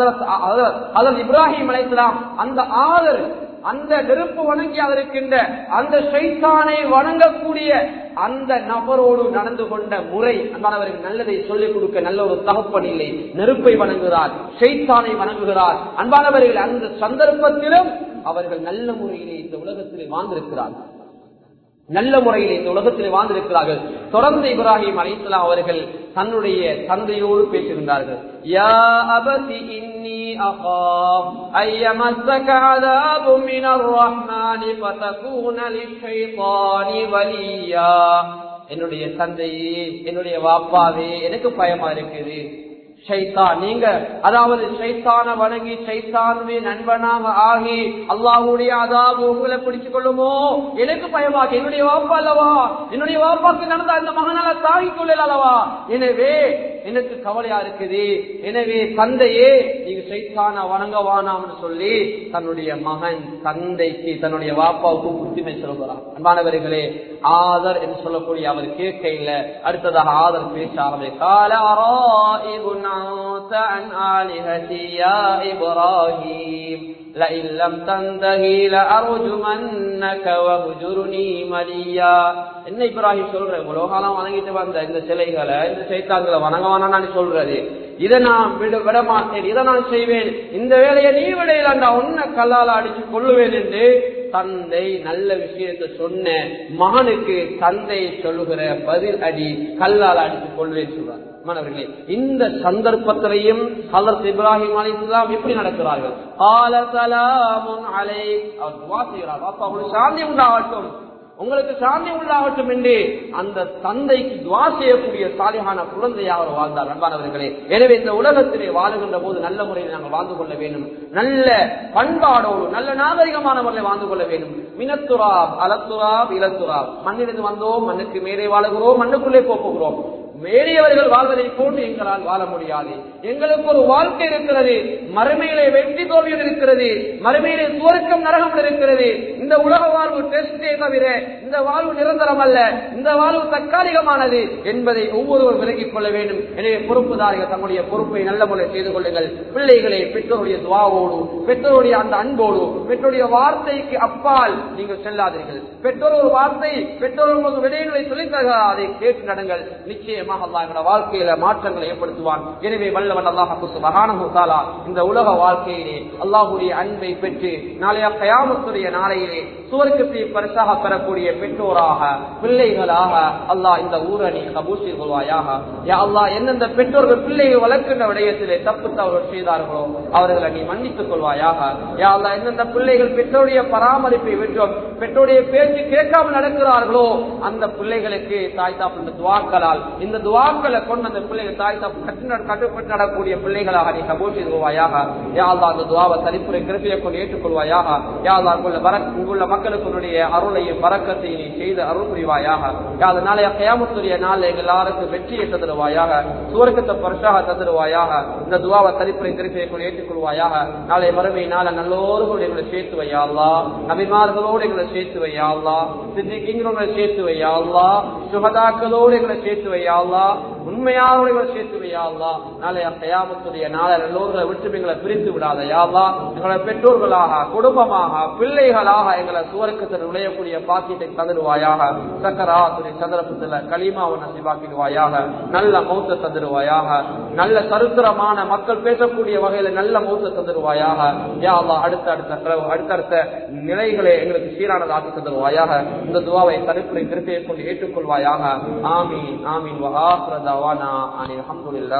ஹதரத் இப்ராஹிம் அலிஸ்லாம் அந்த ஆதர் அந்த நெருப்பு வணங்கி இருக்கின்ற அந்த சைத்தானை வணங்கக்கூடிய அந்த நபரோடு நடந்து கொண்ட முறை அன்பானவர்கள் நல்லதை சொல்லிக் கொடுக்க நல்ல ஒரு தகப்பன் இல்லை நெருப்பை வணங்குகிறார் சைத்தானை வணங்குகிறார் அன்பானவர்கள் அந்த சந்தர்ப்பத்திலும் அவர்கள் நல்ல முறையிலே இந்த உலகத்திலே வாழ்ந்திருக்கிறார்கள் நல்ல முறையில் இந்த உலகத்தில் வாழ்ந்திருக்கிறார்கள் தொடர்ந்து இப்ராஹிம் அலிஸ்லாம் அவர்கள் தன்னுடைய தந்தையோடு பேசுகின்றார்கள் யா அபதி இன்னி அகாம் ஐயமஸ்ஸக அதாபு மினர் ரஹ்மானி ஃபதகூன லிஷைத்தானி வலியா என்னுடைய தந்தையே என்னுடைய வாப்பாவே எனக்கு பயமா இருக்குது ஷைத்தான் நீங்க அதாவது ஷைத்தான வணங்கி ஷைத்தானுமே நண்பனாக ஆகி அல்லாஹுடைய அதாவது உங்களை பிடிச்சு கொள்ளுமோ எனக்கு பயமாக என்னுடைய வாப்பா அல்லவா என்னுடைய வாப்பாக்கு நடந்த அந்த மகனால தாங்கிக் கொள்ளல அல்லவா எனவே எனக்கு கவலையா இருக்குது எனவே தந்தையே நீங்க சைத்தான வணங்க வானாம்னு சொல்லி தன்னுடைய மகன் தந்தைக்கு தன்னுடைய வாப்பாவுக்கு புத்திமை சொல்கிறார் அன்பானவர்களே ஆதர் என்று சொல்லக்கூடிய அவர் கேட்கையில அடுத்ததாக ஆதர் பேச ஆரம்பிக்கால عن آلهتي يا إبراهيم لئن لم تنتهي لأرجمنك وهجرني مليا என்ன இப்ராஹிம் சொல்றேன் இவ்வளவு காலம் வணங்கிட்டு வந்த இந்த சிலைகளை இந்த சைத்தான்களை வணங்க வேணாம்னு சொல்றது இதை நான் விட விட மாட்டேன் இதை நான் செய்வேன் இந்த வேலையை நீ விடையிலாண்டா உன்னை கல்லால அடிச்சு கொள்ளுவேன் என்று தந்தை நல்ல விஷயத்தை சொன்ன மகனுக்கு தந்தை சொல்லுகிற பதில் அடி கல்லால் அடித்து கொள்வேன் சொல்றார் மாணவர்களே இந்த சந்தர்ப்பத்திலையும் ஹலரத் இப்ராஹிம் அலி இஸ்லாம் எப்படி நடக்கிறார்கள் கால சலாமுன் அலை அவர் துவா செய்கிறார் அப்பா உங்களுக்கு சாந்தி உண்டாகட்டும் உங்களுக்கு சாந்தி உண்டாகட்டும் என்று அந்த தந்தைக்கு துவா செய்யக்கூடிய சாலிகான குழந்தையாக அவர் வாழ்ந்தார் அன்பானவர்களே எனவே இந்த உலகத்திலே வாழுகின்ற போது நல்ல முறையில் நாங்கள் வாழ்ந்து கொள்ள வேண்டும் நல்ல பண்பாடோடு நல்ல நாகரிகமான முறையில் வாழ்ந்து கொள்ள வேண்டும் மினத்துரா அலத்துரா இலத்துரா மண்ணிலிருந்து வந்தோம் மண்ணுக்கு மேலே வாழுகிறோம் மண்ணுக்குள்ளே போகிறோம் மேலியவர்கள் வாழ்வதை போன்று எங்களால் வாழ முடியாது எங்களுக்கு ஒரு வாழ்க்கை இருக்கிறது மறுமையிலே வெற்றி தோல்வியில் இருக்கிறது மறுமையிலே சுவர்க்கம் நரகம் இருக்கிறது இந்த உலக வாழ்வு டெஸ்டே தவிர இந்த வாழ்வு நிரந்தரம் அல்ல இந்த வாழ்வு தற்காலிகமானது என்பதை ஒவ்வொருவரும் விலகிக் கொள்ள வேண்டும் எனவே பொறுப்புதாரிகள் தங்களுடைய பொறுப்பை நல்ல முறை செய்து கொள்ளுங்கள் பிள்ளைகளை பெற்றோருடைய துவாவோடு பெற்றோருடைய அந்த அன்போடு பெற்றோருடைய வார்த்தைக்கு அப்பால் நீங்கள் செல்லாதீர்கள் பெற்றோர் ஒரு வார்த்தை பெற்றோர் உங்களுக்கு விடயங்களை சொல்லித் தருகிறார் அதை கேட்டு நடங்கள் நிச்சயமாக அல்லாஹ் எங்களோட வாழ்க்கையில மாற்றங்களை ஏற்படுத்துவான் எனவே வல்லவன் அல்லாஹ் சுபஹானஹு தஆலா இந்த உலக வாழ்க்கையிலே அல்லாஹ்வுடைய அன்பை பெற்று நாளைய கயாமத்துடைய நாளையிலே சுவர்க்கத்தை பரிசாக பெறக்கூடிய பெற்றோராக பிள்ளைகளாக அல்லாஹ் இந்த ஊரணி கபூசி கொள்வாயாக யா அல்லாஹ் எந்தெந்த பெற்றோர்கள் பிள்ளைகள் வளர்க்கின்ற விடயத்திலே தப்பு தவறு செய்தார்களோ அவர்களை நீ மன்னித்துக் கொள்வாயாக யா அல்லாஹ் எந்தெந்த பிள்ளைகள் பெற்றோருடைய பராமரிப்பை விட்டோம் பெற்றோருடைய பேச்சு கேட்காமல் நடக்கிறார்களோ அந்த பிள்ளைகளுக்கு தாய் தாப்பு இந்த துவாக்களால் இந்த துவாக்களை கொண்டு அந்த பிள்ளைகள் தாய் தாப்பு கட்டு கட்டுப்பட்டு நடக்கூடிய பிள்ளைகளாக நீ கபூல் செய்து கொள்வாயாக யா அல்லாஹ் அந்த துவாவை தனிப்புரை கிருப்பையை கொண்டு ஏற்றுக்கொள்வாயாக யா அல்லாஹ் அங்குள்ள பரக் இங்குள்ள மக்களுக்கு உன்னுடைய அருளையும் பறக்கத்தையும் நீ செய்து அருள் புரிவாயாக யா அது நாளைய கயாமத்துடைய நாள் எங்கள் எல்லாருக்கும் வெற்றியை தந்துடுவாயாக சுவர்க்கத்தை பரிசாக தந்துடுவாயாக இந்த துவாவை தனிப்புரை கிருப்பையை கொண்டு ஏற்றுக்கொள்வாயாக நாளை மறுமை நாள நல்லோர்களோடு எங்களை சேர்த்து வையாள்லா நபிமார்களோடு எங்களை சேர்த்து வையாள்லா சித்திகளோட சேர்த்து வையாள்லா சுகதாக்களோடு எங்களை சேர்த்து வையாள்லா உண்மையாளோடு எங்களை சேர்த்து வையாள்லா நாளைய கயாமத்துடைய நாளை நல்லோர்களை விட்டு எங்களை பிரித்து விடாத யாழ்லா எங்களை பெற்றோர்களாக குடும்பமாக பிள்ளைகளாக எங்களை சுவர்க்கத்தில் நுழையக்கூடிய பாக்கியத்தை தந்துடுவாயாக சக்கராத்துடைய சந்தர்ப்பத்தில் களிமாவை நசிவாக்கிடுவாயாக நல்ல மௌத்த தந்துடுவாயாக நல்ல சரித்திரமான மக்கள் பேசக்கூடிய வகையில நல்ல மௌத்த தந்துடுவாயாக யா அல்லாஹ் அடுத்த அடுத்த கிரவ- அடுத்தடுத்த நிலைகளை எங்களுக்கு சீரானதாக்கி தந்துடுவாயாக இந்த துவாவை தடுப்புரை திருப்பியை கொண்டு ஏற்றுக்கொள்வாயாக ஆமீன் ஆமீன் வஹாஃபிர தவானா அனில் அல்ஹம்துலில்லாஹ்